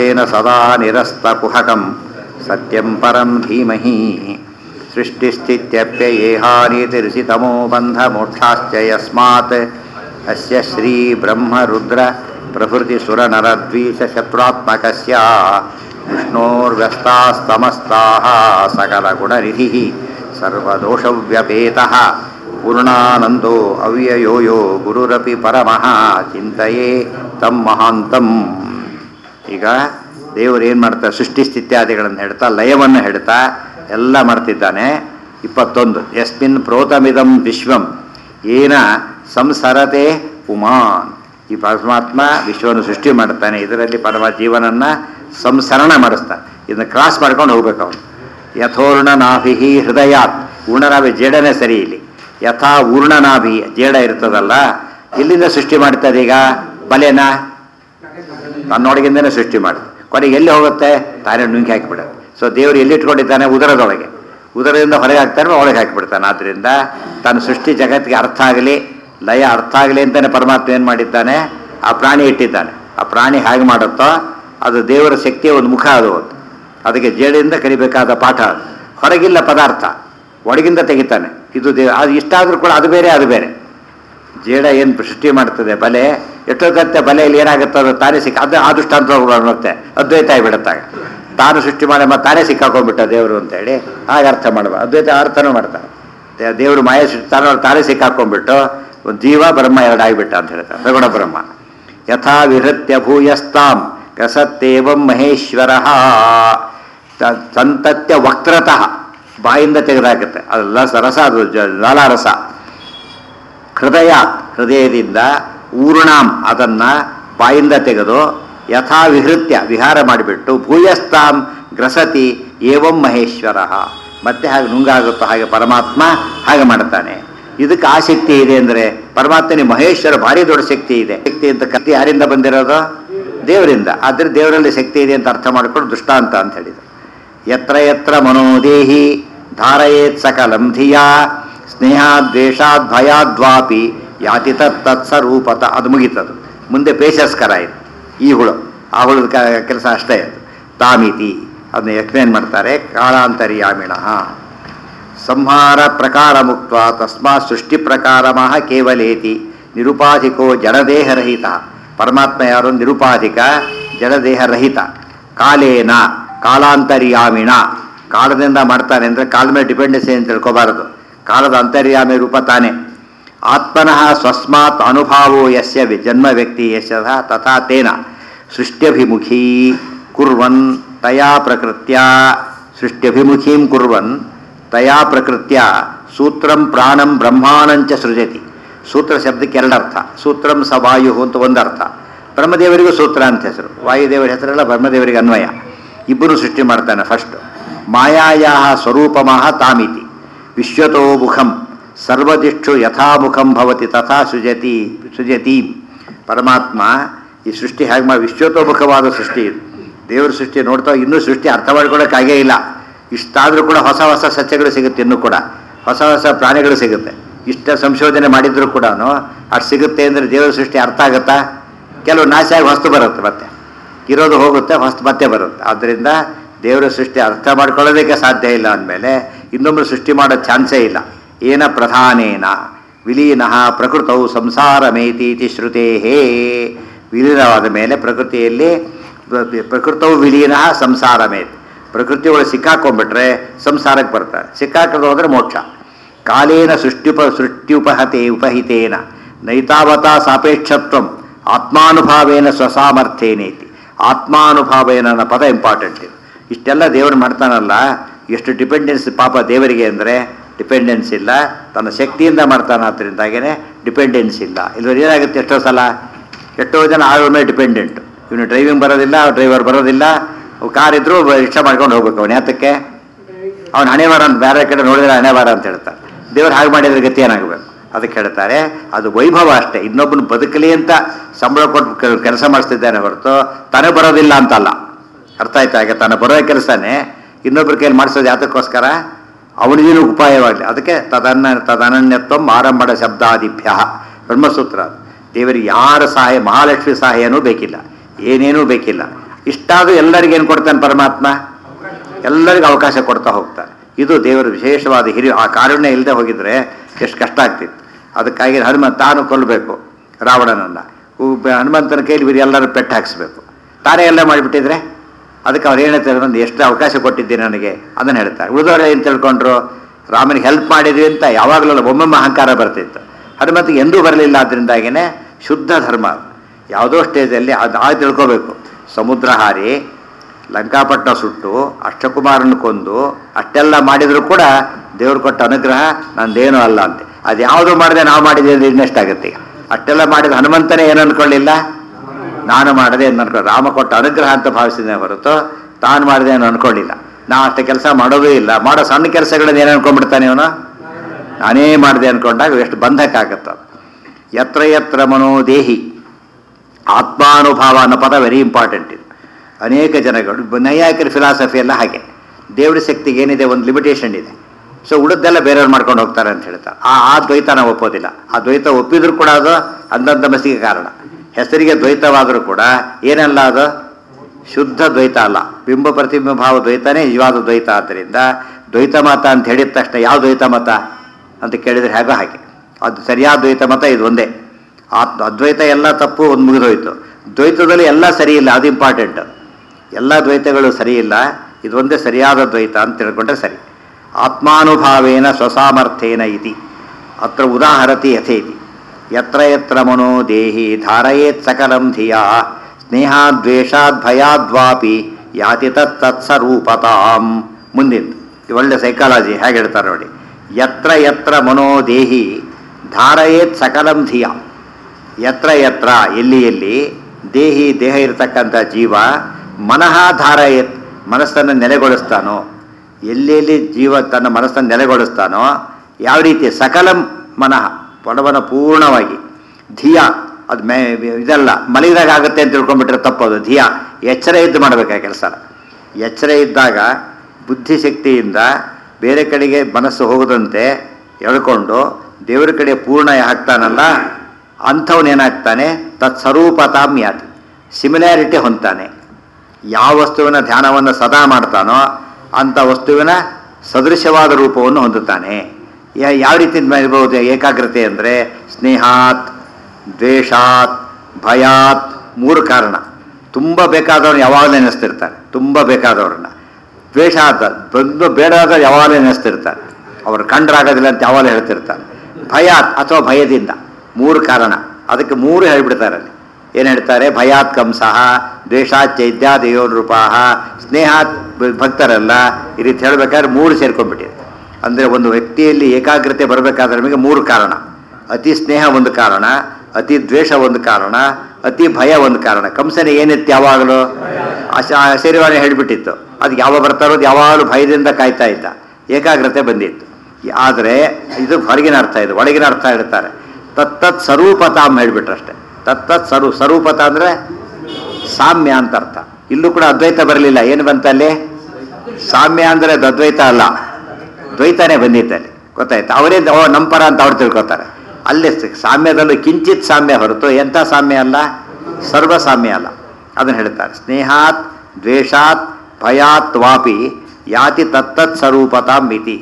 तेन सदा निरस्तकुहकं सत्यं परं धीमहि सृष्टिस्थित्यप्ययेहानीतिर्षितमो बन्धमोक्षाश्च यस्मात् अस्य श्रीब्रह्मरुद्रप्रभृतिसुरनरद्वीषशत्रुरात्मकस्य विष्णोर्व्यस्तास्तमस्ताः सकलगुणनिधिः सर्वदोषव्यपेतः पूर्णानन्दो ಅವ್ಯಯೋ ಯೋ ಗುರುರಪಿ ಪರಮಃ ಚಿಂತೆಯೇ ತಂ ಮಹಾಂತಂ ಈಗ ದೇವರು ಏನು ಮಾಡ್ತಾರೆ ಸೃಷ್ಟಿ ಸ್ಥಿತ್ಯಾದಿಗಳನ್ನು ಹೇಳ್ತಾ ಲಯವನ್ನು ಹೇಳ್ತಾ ಎಲ್ಲ ಮಾಡ್ತಿದ್ದಾನೆ ಇಪ್ಪತ್ತೊಂದು ಯಸ್ಮಿನ್ ಪ್ರೋತಮಿದಂ ವಿಶ್ವಂ ಏನ ಸಂಸರತೆ ಪುಮಾನ್ ಈ ಪರಮಾತ್ಮ ವಿಶ್ವವನ್ನು ಸೃಷ್ಟಿ ಮಾಡ್ತಾನೆ ಇದರಲ್ಲಿ ಪರಮ ಜೀವನನ್ನ ಸಂಸರಣ ಮಾಡಿಸ್ತಾನೆ ಇದನ್ನ ಕ್ರಾಸ್ ಮಾಡ್ಕೊಂಡು ಹೋಗ್ಬೇಕು ಅವನು ಯಥೋರ್ಣನಾಭಿ ಹೃದಯಾತ್ ಊರ್ಣನಾಭಿ ಜೇಡನೇ ಸರಿ ಇಲ್ಲಿ ಯಥಾ ಊರ್ಣನಾಭಿ ಜೇಡ ಇರ್ತದಲ್ಲ ಎಲ್ಲಿಂದ ಸೃಷ್ಟಿ ಮಾಡ್ತದೆ ಈಗ ಬಲೆನ ತನ್ನೊಳಗಿಂದನೇ ಸೃಷ್ಟಿ ಮಾಡುತ್ತೆ ಕೊನೆಗೆ ಎಲ್ಲಿ ಹೋಗುತ್ತೆ ತಾನೇ ನುಂಗಿ ಹಾಕಿಬಿಡುತ್ತೆ ಸೊ ದೇವರು ಎಲ್ಲಿ ಇಟ್ಕೊಂಡಿದ್ದಾನೆ ಉದರದೊಳಗೆ ಉದರದಿಂದ ಹೊರಗೆ ಹಾಕ್ತಾನೆ ಒಳಗೆ ಹಾಕಿಬಿಡ್ತಾನೆ ಆದ್ದರಿಂದ ತನ್ನ ಸೃಷ್ಟಿ ಜಗತ್ತಿಗೆ ಅರ್ಥ ಆಗಲಿ ಲಯ ಅರ್ಥ ಆಗಲಿ ಅಂತಲೇ ಪರಮಾತ್ಮ ಏನು ಮಾಡಿದ್ದಾನೆ ಆ ಪ್ರಾಣಿ ಇಟ್ಟಿದ್ದಾನೆ ಆ ಪ್ರಾಣಿ ಹೇಗೆ ಮಾಡುತ್ತೋ ಅದು ದೇವರ ಶಕ್ತಿಯ ಒಂದು ಮುಖ ಅದು ಒಂದು ಅದಕ್ಕೆ ಜೇಡಿಂದ ಕಲಿಬೇಕಾದ ಪಾಠ ಅದು ಹೊರಗಿಲ್ಲ ಪದಾರ್ಥ ಒಳಗಿಂದ ತೆಗಿತಾನೆ ಇದು ದೇ ಅದು ಇಷ್ಟಾದರೂ ಕೂಡ ಅದು ಬೇರೆ ಅದು ಬೇರೆ ಜೇಡ ಏನು ಸೃಷ್ಟಿ ಮಾಡ್ತದೆ ಬಲೆ ಎಷ್ಟೊತ್ತತ್ತೆ ಬಲೆಯಲ್ಲಿ ಏನಾಗುತ್ತೆ ಅದು ತಾನೇ ಸಿಕ್ಕ ಅದು ಆ ದೃಷ್ಟಾಂತ ಬರುತ್ತೆ ಅದ್ವೈತ ಆಗಿಬಿಡುತ್ತಾಗ ತಾನು ಸೃಷ್ಟಿ ಮಾಡಿ ಮತ್ತೆ ತಾನೇ ಸಿಕ್ಕಾಕೊಂಡ್ಬಿಟ್ಟ ದೇವರು ಅಂತೇಳಿ ಆಗ ಅರ್ಥ ಮಾಡುವ ಅದ್ವೈತ ಅರ್ಥನೂ ಮಾಡ್ತಾರೆ ದೇ- ದೇವರು ಮಾಯ ಸೃಷ್ಟಿ ತಾನು ತಾನೇ ಸಿಕ್ಕಾಕೊಂಡ್ಬಿಟ್ಟು ಒಂದು ಜೀವ ಬ್ರಹ್ಮ ಎರಡು ಆಗಿಬಿಟ್ಟ ಅಂತ ಹೇಳ್ತಾರೆ ಸಗುಣ ಬ್ರಹ್ಮ ಯಥಾ ವಿಹೃತ್ಯ ಭೂಯಸ್ತಾಂ ಕಸತ್ತೇವಂ ಮಹೇಶ್ವರ ತ- ಸಂತತ್ಯ ವಕ್ರತಃ ಬಾಯಿಂದ ತೆಗೆದಾಕತ್ತೆ ಅದು ಲಸ ರಸ ಅದು ಜ- ಲಾಲಾರಸ ಹೃದಯ ಹೃದಯದಿಂದ ಊರ್ಣಾಂ ಅದನ್ನ ಬಾಯಿಂದ ತೆಗೆದು ಯಥಾ ವಿಹೃತ್ಯ ವಿಹಾರ ಮಾಡಿಬಿಟ್ಟು ಭೂಯಸ್ತಾಂ ಗ್ರಸತಿ ಏವಂ ಮಹೇಶ್ವರ ಮತ್ತೆ ಹಾಗೆ ನುಂಗಾಗುತ್ತೋ ಹಾಗೆ ಪರಮಾತ್ಮ ಹಾಗೆ ಮಾಡ್ತಾನೆ ಇದಕ್ಕೆ ಆ ಶಕ್ತಿ ಇದೆ ಅಂದರೆ ಪರಮಾತ್ಮನಿಗೆ ಮಹೇಶ್ವರ ಭಾರಿ ದೊಡ್ಡ ಶಕ್ತಿ ಇದೆ ಶಕ್ತಿ ಅಂತ ಕತ್ತಿ ಯಾರಿಂದ ಬಂದಿರೋದು ದೇವರಿಂದ ಆದರೆ ದೇವರಲ್ಲಿ ಶಕ್ತಿ ಇದೆ ಅಂತ ಅರ್ಥ ಮಾಡಿಕೊಂಡು ದೃಷ್ಟಾಂತ ಅಂತ ಹೇಳಿದ್ರು ಯತ್ರ ಯತ್ರ ಮನೋದೇಹಿ ಧಾರಯೇತ್ ಸಕಲಂ ಧಿಯಾ ಸ್ನೇಹಾದ್ ದ್ವೇಷಾದ್ ಭಯಾದ್ವಾಪಿ ಯಾತಿ ತತ್ ತತ್ಸರೂಪತ ಅದು ಮುಗೀತದು ಮುಂದೆ ಪೇಶಸ್ಕರ ಇದು ಈ ಹುಳು ಆ ಹುಳದ ಕೆಲಸ ಅಷ್ಟೇ ಅದು ತಾಮಿತಿ ಅದನ್ನ ಎಕ್ಸ್ಪ್ಲೇನ್ ಮಾಡ್ತಾರೆ ಕಾಳಾಂತರ್ಯಾಮಿಣ ಸಂಹಾರ ಪ್ರಕಾರ ಮುಕ್ತ ತಸ್ಮಾತ್ ಸೃಷ್ಟಿ ಪ್ರಕಾರಮಃ ಕೇವಲೇತಿ ನಿರುಪಾಧಿಕೋ ಜಡದೇಹರಹಿತ ಪರಮಾತ್ಮ ಯಾರು ನಿರುಪಾಧಿಕ ಜಡದೇಹರಹಿತ ಕಾಲೇನ ಕಾಲಾಂತರ್ಯಾಮಿಣ ಕಾಲದಿಂದ ಮಾಡ್ತಾನೆ ಅಂದರೆ ಕಾಲ ಮೇಲೆ ಡಿಪೆಂಡೆನ್ಸಿ ಅಂತ ತಿಳ್ಕೊಬಾರದು ಕಾಲದ ಅಂತರ್ಯಾಮಿ ರೂಪ ತಾನೇ ಆತ್ಮನಃ ಸ್ವಸ್ಮಾತ್ ಅನುಭಾವೋ ಯಸ್ಯ ವಿ- ಜನ್ಮ ವ್ಯಕ್ತಿ ಯಶಃ ತಥಾ ತೇನ ಸೃಷ್ಟ್ಯಭಿಮುಖೀ ಕುರ್ವನ್ ತಯಾ ಪ್ರಕೃತ್ಯ ಸೃಷ್ಟ್ಯಭಿಮುಖೀಂ ಕುರ್ವನ್ ತಯಾ ಪ್ರಕೃತ್ಯ ಸೂತ್ರಂ ಪ್ರಾಣಂ ಬ್ರಹ್ಮಾಣಂಚ ಸೃಜತಿ ಸೂತ್ರ ಶಬ್ದಕ್ಕೆ ಎರಡರ್ಥ ಸೂತ್ರಂ ಸ ವಾಯು ಅಂತ ಒಂದರ್ಥ ಬ್ರಹ್ಮದೇವರಿಗೂ ಸೂತ್ರ ಅಂತ ಹೆಸರು ವಾಯುದೇವರ ಹೆಸರೆಲ್ಲ ಬ್ರಹ್ಮದೇವರಿಗೆ ಅನ್ವಯ ಇಬ್ಬರು ಸೃಷ್ಟಿ ಮಾಡ್ತಾನೆ ಫಸ್ಟ್ ಮಾಯಾಯಾ ಸ್ವರೂಪಮಃ ತಾಮಿತಿ ವಿಶ್ವತೋ ಮುಖಂ ಸರ್ವದಿಷ್ಟು ಯಥಾಮುಖಂ ಭವತಿ ತಥಾ ಸೃಜತಿ ಸೃಜತಿ ಪರಮಾತ್ಮ ಈ ಸೃಷ್ಟಿ ಹೇಗೆ ಮಾಡಿ ವಿಶ್ವತೋಮುಖವಾದ ಸೃಷ್ಟಿ ಇದು ದೇವರ ಸೃಷ್ಟಿ ನೋಡ್ತಾ ಇನ್ನೂ ಸೃಷ್ಟಿ ಅರ್ಥ ಮಾಡ್ಕೊಳ್ಳೋಕ್ಕಾಗೇ ಇಲ್ಲ ಇಷ್ಟಾದರೂ ಕೂಡ ಹೊಸ ಹೊಸ ಸಸ್ಯಗಳು ಸಿಗುತ್ತೆ ಇನ್ನೂ ಕೂಡ ಹೊಸ ಹೊಸ ಪ್ರಾಣಿಗಳು ಸಿಗುತ್ತೆ ಇಷ್ಟ ಸಂಶೋಧನೆ ಮಾಡಿದ್ರು ಕೂಡ ಅಷ್ಟು ಸಿಗುತ್ತೆ ಅಂದರೆ ದೇವರ ಸೃಷ್ಟಿ ಅರ್ಥ ಆಗುತ್ತಾ ಕೆಲವು ನಾಶ ಆಗಿ ಹೊಸ್ತು ಬರುತ್ತೆ ಮತ್ತೆ ಇರೋದು ಹೋಗುತ್ತೆ ಹೊಸ್ತು ಮತ್ತೆ ಬರುತ್ತೆ ಆದ್ದರಿಂದ ದೇವರ ಸೃಷ್ಟಿ ಅರ್ಥ ಮಾಡ್ಕೊಳ್ಳೋದಕ್ಕೆ ಸಾಧ್ಯ ಇಲ್ಲ ಅಂದಮೇಲೆ ಇನ್ನೊಬ್ಬರು ಸೃಷ್ಟಿ ಮಾಡೋ ಚಾನ್ಸೇ ಇಲ್ಲ ಏನ ಪ್ರಧಾನೇನ ವಿಲೀನಃ ಪ್ರಕೃತವು ಸಂಸಾರಮೇತೀತಿ ಶ್ರುತೇಹೇ ವಿಲೀನವಾದ ಮೇಲೆ ಪ್ರಕೃತಿಯಲ್ಲಿ ಪ್ರ- ಪ್ರಕೃತವು ವಿಲೀನಃ ಸಂಸಾರಮೇತಿ ಪ್ರಕೃತಿ ಒಳಗೆ ಸಿಕ್ಕಾಕೊಂಡ್ಬಿಟ್ರೆ ಸಂಸಾರಕ್ಕೆ ಬರ್ತಾರೆ ಸಿಕ್ಕಾಕದು ಹೋದ್ರೆ ಮೋಕ್ಷ ಕಾಲೇನ ಸೃಷ್ಟ್ಯುಪ ಸೃಷ್ಟ್ಯುಪಹತೆ ಉಪಹಿತೇನ ನೈತಾವತಾ ಸಾಪೇಕ್ಷತ್ವಂ ಆತ್ಮಾನುಭಾವೇನ ಸ್ವಸಾಮರ್ಥ್ಯೇನೇತಿ ಆತ್ಮಾನುಭಾವೇನ ಅನ್ನೋ ಪದ ಇಂಪಾರ್ಟೆಂಟ್ ಇದು ಇಷ್ಟೆಲ್ಲ ದೇವರು ಮಾಡ್ತಾನಲ್ಲ ಎಷ್ಟು ಡಿಪೆಂಡೆನ್ಸ್ ಪಾಪ ದೇವರಿಗೆ ಅಂದರೆ ಡಿಪೆಂಡೆನ್ಸ್ ಇಲ್ಲ ತನ್ನ ಶಕ್ತಿಯಿಂದ ಮಾಡ್ತಾನೆ ಆದ್ದರಿಂದಾಗೇ ಡಿಪೆಂಡೆನ್ಸ್ ಇಲ್ಲ ಇಲ್ಲದ್ರೆ ಏನಾಗುತ್ತೆ ಎಷ್ಟೋ ಸಲ ಎಷ್ಟೋ ಜನ ಆಳ ಮೇಲೆ ಡಿಪೆಂಡೆಂಟ್ ಇವನು ಡ್ರೈವಿಂಗ್ ಬರೋದಿಲ್ಲ ಡ್ರೈವರ್ ಬರೋದಿಲ್ಲ ಕಾರ್ ಇದ್ರೂ ರಿಕ್ಷಾ ಮಾಡ್ಕೊಂಡು ಹೋಗ್ಬೇಕು ಅವನು ಯಾತಕ್ಕೆ ಅವನು ಹಣೆ ಬಾರ ಅಂತ ಬೇರೆ ಕಡೆ ನೋಡಿದ್ರೆ ಹಣೆ ಬಾರ ಅಂತ ಹೇಳ್ತಾರೆ ದೇವ್ರು ಹಾಗೆ ಮಾಡಿದ್ರೆ ಗತಿ ಏನಾಗಬೇಕು ಅದಕ್ಕೆ ಹೇಳ್ತಾರೆ ಅದು ವೈಭವ ಅಷ್ಟೇ ಇನ್ನೊಬ್ಬನು ಬದುಕಲಿ ಅಂತ ಸಂಬಳ ಕೊಟ್ಟು ಕೆಲಸ ಮಾಡಿಸ್ತಿದ್ದಾನೆ ಹೊರತು ತನಗೆ ಬರೋದಿಲ್ಲ ಅಂತಲ್ಲ ಅರ್ಥ ಆಯ್ತಾ ಈಗ ತನ್ನ ಬರೋ ಕೆಲಸನೇ ಇನ್ನೊಬ್ಬರ ಕೈಯಲ್ಲಿ ಮಾಡಿಸೋದು ಯಾತಕ್ಕೋಸ್ಕರ ಅವನಿಗೇನು ಉಪಾಯವಾಗಲಿ ಅದಕ್ಕೆ ತದನ್ನ ತದನನ್ಯತ್ವ ಆರಂಭದ ಶಬ್ದಾದಿಭ್ಯ ಬ್ರಹ್ಮಸೂತ್ರ ದೇವರಿಗೆ ಯಾರ ಸಹಾಯ ಮಹಾಲಕ್ಷ್ಮಿ ಸಹಾಯನೂ ಬೇಕಿಲ್ಲ ಏನೇನೂ ಬೇಕಿಲ್ಲ ಇಷ್ಟಾದರೂ ಎಲ್ಲರಿಗೂ ಏನು ಕೊಡ್ತಾನೆ ಪರಮಾತ್ಮ ಎಲ್ಲರಿಗೂ ಅವಕಾಶ ಕೊಡ್ತಾ ಹೋಗ್ತಾನೆ ಇದು ದೇವರ ವಿಶೇಷವಾದ ಹಿರಿಯ ಆ ಕಾರುಣ್ಯ ಇಲ್ಲದೆ ಹೋಗಿದ್ರೆ ಎಷ್ಟು ಕಷ್ಟ ಆಗ್ತಿತ್ತು ಅದಕ್ಕಾಗಿ ಹನುಮಂತ ತಾನು ಕೊಲ್ಲಬೇಕು ರಾವಣನನ್ನು ಹನುಮಂತನ ಕೈಲಿ ಇವರು ಎಲ್ಲರೂ ಪೆಟ್ಟು ಹಾಕಿಸ್ಬೇಕು ತಾನೇ ಎಲ್ಲ ಮಾಡಿಬಿಟ್ಟಿದ್ರೆ ಅದಕ್ಕೆ ಅವ್ರು ಏನು ಹೇಳ್ತಾರೆ ಒಂದು ಎಷ್ಟು ಅವಕಾಶ ಕೊಟ್ಟಿದ್ದೀನಿ ನನಗೆ ಅದನ್ನು ಹೇಳ್ತಾರೆ ಉಳಿದವರು ಏನು ತಿಳ್ಕೊಂಡ್ರು ರಾಮನಿಗೆ ಹೆಲ್ಪ್ ಮಾಡಿದ್ವಿ ಅಂತ ಯಾವಾಗಲೂ ಒಮ್ಮೊಮ್ಮೆ ಅಹಂಕಾರ ಬರ್ತಿತ್ತು ಹನುಮಂತಿಗೆ ಎಂದೂ ಬರಲಿಲ್ಲ ಅದರಿಂದಾಗಿನೇ ಶುದ್ಧ ಧರ್ಮ ಅದು. ಯಾವುದೋ ಸ್ಟೇಜಲ್ಲಿ ಅದು ಆ ತಿಳ್ಕೋಬೇಕು ಸಮುದ್ರ ಹಾರಿ ಲಂಕಾಪಟ್ಟ ಸುಟ್ಟು ಅಷ್ಟಕುಮಾರನ ಕೊಂದು ಅಷ್ಟೆಲ್ಲ ಮಾಡಿದರೂ ಕೂಡ ದೇವ್ರು ಕೊಟ್ಟ ಅನುಗ್ರಹ ನಂದೇನೂ ಅಲ್ಲ ಅಂತೆ ಅದು ಯಾವುದು ಮಾಡದೆ ನಾವು ಮಾಡಿದ್ವಿ ಅಂದ್ರೆ ಇನ್ನೆಷ್ಟಾಗುತ್ತೆ ಈಗ ಅಷ್ಟೆಲ್ಲ ಮಾಡಿದ ಹನುಮಂತನೇ ಏನು ಅನ್ಕೊಳ್ಳಿಲ್ಲ ನಾನು ಮಾಡದೆ ಏನು ಅನ್ಕೊಳ್ಳಿ ರಾಮ ಕೊಟ್ಟ ಅನುಗ್ರಹ ಅಂತ ಭಾವಿಸಿದೆ ಹೊರತು ತಾನು ಮಾಡಿದೆ ಏನು ಅನ್ಕೊಳ್ಳಿಲ್ಲ ನಾ ಅಷ್ಟು ಕೆಲಸ ಮಾಡೋದೂ ಇಲ್ಲ ಮಾಡೋ ಸಣ್ಣ ಕೆಲಸಗಳನ್ನ ಏನು ಅನ್ಕೊಂಡ್ಬಿಡ್ತಾನೆ ಅವನು ನಾನೇ ಮಾಡಿದೆ ಅನ್ಕೊಂಡಾಗ ಎಷ್ಟು ಬಂಧಕ್ಕಾಗತ್ತೆ ಅದು ಯತ್ರ ಯತ್ರ ಮನೋ ದೇಹಿ ಆತ್ಮಾನುಭಾವ ಅನ್ನೋ ಪದ ವೆರಿ ಇಂಪಾರ್ಟೆಂಟ್ ಇದು ಅನೇಕ ಜನಗಳು ನೈಯಾಯಿಕರ ಫಿಲಾಸಫಿ ಎಲ್ಲ ಹಾಗೆ ದೇವ್ರ ಶಕ್ತಿಗೆ ಏನಿದೆ ಒಂದು ಲಿಮಿಟೇಷನ್ ಇದೆ ಸೊ ಉಳಿದೆಲ್ಲ ಬೇರೆಯವ್ರು ಮಾಡ್ಕೊಂಡು ಹೋಗ್ತಾರೆ ಅಂತ ಹೇಳ್ತಾರೆ ಆ ಆ ದ್ವೈತ ನಾವು ಒಪ್ಪೋದಿಲ್ಲ ಆ ದ್ವೈತ ಒಪ್ಪಿದ್ರು ಕೂಡ ಅದು ಅಂದಂತ ಮಸಿಗೆ ಕಾರಣ ಹೆಸರಿಗೆ ದ್ವೈತವಾದರೂ ಕೂಡ ಏನಲ್ಲ ಅದು ಶುದ್ಧ ದ್ವೈತ ಅಲ್ಲ ಬಿಂಬ ಪ್ರತಿಬಿಂಬ ಭಾವ ದ್ವೈತನೇ ನಿಜವಾದ ದ್ವೈತ ಆದ್ದರಿಂದ ದ್ವೈತ ಮತ ಅಂತ ಹೇಳಿದ ತಕ್ಷಣ ಯಾವ ದ್ವೈತ ಮತ ಅಂತ ಕೇಳಿದರೆ ಹೇಗೋ ಹಾಗೆ ಅದು ಸರಿಯಾದ ದ್ವೈತ ಮತ ಇದು ಒಂದೇ ಆ ಅದ್ವೈತ ಎಲ್ಲ ತಪ್ಪು ಒಂದು ಮುಗಿದೋಯ್ತು ದ್ವೈತದಲ್ಲಿ ಎಲ್ಲ ಸರಿ ಇಲ್ಲ ಅದು ಇಂಪಾರ್ಟೆಂಟ್ ಎಲ್ಲ ದ್ವೈತಗಳು ಸರಿ ಇಲ್ಲ ಇದು ಒಂದೇ ಸರಿಯಾದ ದ್ವೈತ ಅಂತ ತಿಳ್ಕೊಂಡ್ರೆ ಸರಿ ಆತ್ಮಾನುಭಾವೇನ ಸ್ವಸಾಮರ್ಥ್ಯೇನ ಇತಿ ಅತ್ರ ಉದಾಹರತಿ ಯಥೇತಿ ಯತ್ರ ಯತ್ರ ಮನೋ ದೇಹಿ ಧಾರಯೇತ್ ಸಕಲಂ ಧಿಯಾ ಸ್ನೇಹಾದ್ವೇಷಾದ್ ಭಯಾದ್ವಾಪಿ ಯಾತಿ ತತ್ಸರೂಪತಾಂ ಮುಂದಿನ ಒಳ್ಳೆ ಸೈಕಾಲಜಿ ಹೇಗೆ ಹೇಳ್ತಾರೆ ನೋಡಿ ಯತ್ರ ಯತ್ರ ಮನೋ ದೇಹಿ ಧಾರಯೇತ್ ಸಕಲಂ ಧಿಯಾ ಯತ್ರ ಯತ್ರ ಎಲ್ಲಿ ಎಲ್ಲಿ ದೇಹಿ ದೇಹ ಇರತಕ್ಕಂಥ ಜೀವ ಮನಃ ಧಾರಯತ್ ಮನಸ್ಸನ್ನು ನೆಲೆಗೊಳಿಸ್ತಾನೋ ಎಲ್ಲೆಲ್ಲಿ ಜೀವ ತನ್ನ ಮನಸ್ಸನ್ನು ನೆಲೆಗೊಳಿಸ್ತಾನೋ ಯಾವ ರೀತಿ ಸಕಲಂ ಮನಃ ಪಣವನ ಪೂರ್ಣವಾಗಿ ಧಿಯ ಅದು ಮೇ ಇದಲ್ಲ ಮಲಗಿದಾಗ ಆಗುತ್ತೆ ಅಂತ ತಿಳ್ಕೊಂಡ್ಬಿಟ್ರೆ ತಪ್ಪದು ಧಿಯ ಎಚ್ಚರ ಇದ್ದು ಮಾಡಬೇಕು ಆ ಕೆಲಸ ಎಚ್ಚರ ಇದ್ದಾಗ ಬುದ್ಧಿಶಕ್ತಿಯಿಂದ ಬೇರೆ ಕಡೆಗೆ ಮನಸ್ಸು ಹೋಗದಂತೆ ಎಳ್ಕೊಂಡು ದೇವರ ಕಡೆ ಪೂರ್ಣ ಹಾಕ್ತಾನಲ್ಲ ಅಂಥವನೇನಾಗ್ತಾನೆ ತತ್ಸ್ವರೂಪತಾಂ ಯಾತಿ ಸಿಮಿಲಾರಿಟಿ ಹೊಂದ್ತಾನೆ ಯಾವ ವಸ್ತುವಿನ ಧ್ಯಾನವನ್ನು ಸದಾ ಮಾಡ್ತಾನೋ ಅಂಥ ವಸ್ತುವಿನ ಸದೃಶವಾದ ರೂಪವನ್ನು ಹೊಂದುತ್ತಾನೆ ಯಾ- ಯಾವ ರೀತಿ ಇರ್ಬೋದು ಏಕಾಗ್ರತೆ ಅಂದರೆ ಸ್ನೇಹಾತ್ ದ್ವೇಷಾತ್ ಭಯಾತ್ ಮೂರು ಕಾರಣ ತುಂಬ ಬೇಕಾದವ್ರನ್ನ ಯಾವಾಗಲೂ ನೆನೆಸ್ತಿರ್ತಾರೆ ತುಂಬ ಬೇಕಾದವ್ರನ್ನ ದ್ವೇಷ ಆತ ಬಂದು ಬೇಡಾದ ಯಾವಾಗಲೂ ನೆನೆಸ್ತಿರ್ತಾರೆ ಅವ್ರು ಕಂಡ್ರಾಗೋದಿಲ್ಲ ಅಂತ ಯಾವಾಗಲೂ ಹೇಳ್ತಿರ್ತಾರೆ ಭಯಾತ್ ಅಥವಾ ಭಯದಿಂದ ಮೂರು ಕಾರಣ ಅದಕ್ಕೆ ಮೂರು ಹೇಳ್ಬಿಡ್ತಾರೆ ಅಲ್ಲಿ ಏನು ಹೇಳ್ತಾರೆ ಭಯಾತ್ ಕಂಸಃ ದ್ವೇಷಾತ್ ಚೈತ್ಯಾದೇಯೋ ನೃಪಾಹ ಸ್ನೇಹಾತ್ ಭ- ಭಕ್ತರಲ್ಲ ಈ ರೀತಿ ಹೇಳ್ಬೇಕಾದ್ರೆ ಮೂರು ಸೇರ್ಕೊಂಡ್ಬಿಟ್ಟಿದೆ ಅಂದರೆ ಒಂದು ವ್ಯಕ್ತಿಯಲ್ಲಿ ಏಕಾಗ್ರತೆ ಬರಬೇಕಾದ್ರೆ ನಮಗೆ ಮೂರು ಕಾರಣ ಅತಿ ಸ್ನೇಹ ಒಂದು ಕಾರಣ ಅತಿ ದ್ವೇಷ ಒಂದು ಕಾರಣ ಅತಿ ಭಯ ಒಂದು ಕಾರಣ ಕಂಸನಿಗೆ ಏನಿತ್ತು ಯಾವಾಗಲೂ ಶರೀರವಾಣಿ ಹೇಳಿಬಿಟ್ಟಿತ್ತು ಅದು ಯಾವಾಗ ಬರ್ತಾರೋ ಅದು ಯಾವಾಗಲೂ ಭಯದಿಂದ ಕಾಯ್ತಾ ಇದ್ದ ಏಕಾಗ್ರತೆ ಬಂದಿತ್ತು ಆದರೆ ಇದು ಹೊರಗಿನ ಅರ್ಥ ಇದು ಒಳಗಿನ ಅರ್ಥ ಹೇಳ್ತಾರೆ ತತ್ತತ್ ಸ್ವರೂಪತಾಮ್ ಹೇಳ್ಬಿಟ್ರಷ್ಟೆ ತತ್ತತ್ ಸ್ವರೂ ಸ್ವರೂಪತ ಅಂದರೆ ಸಾಮ್ಯ ಅಂತ ಅರ್ಥ ಇಲ್ಲೂ ಕೂಡ ಅದ್ವೈತ ಬರಲಿಲ್ಲ ಏನು ಬಂತಲ್ಲಿ ಸಾಮ್ಯ ಅಂದರೆ ಅದು ಅದ್ವೈತ ಅಲ್ಲ ದ್ವೈತನೇ ಬಂದಿತ್ತಲ್ಲಿ ಗೊತ್ತಾಯ್ತು ಅವರೇ ಓ ನಮ್ಮ ಪರ ಅಂತ ಅವ್ರು ತಿಳ್ಕೊತಾರೆ ಅಲ್ಲಿ ಸ- ಸಾಮ್ಯದಲ್ಲೂ ಕಿಂಚಿತ್ ಸಾಮ್ಯ ಹೊರತು ಎಂಥ ಸಾಮ್ಯ ಅಲ್ಲ ಸರ್ವ ಸಾಮ್ಯ ಅಲ್ಲ ಅದನ್ನು ಹೇಳ್ತಾರೆ ಸ್ನೇಹಾತ್ ದ್ವೇಷಾತ್ ಭಯಾತ್ ವಾಪಿ ಯಾತಿ ತತ್ತತ್ ಸ್ವರೂಪತಾಂ ಮಿತಿ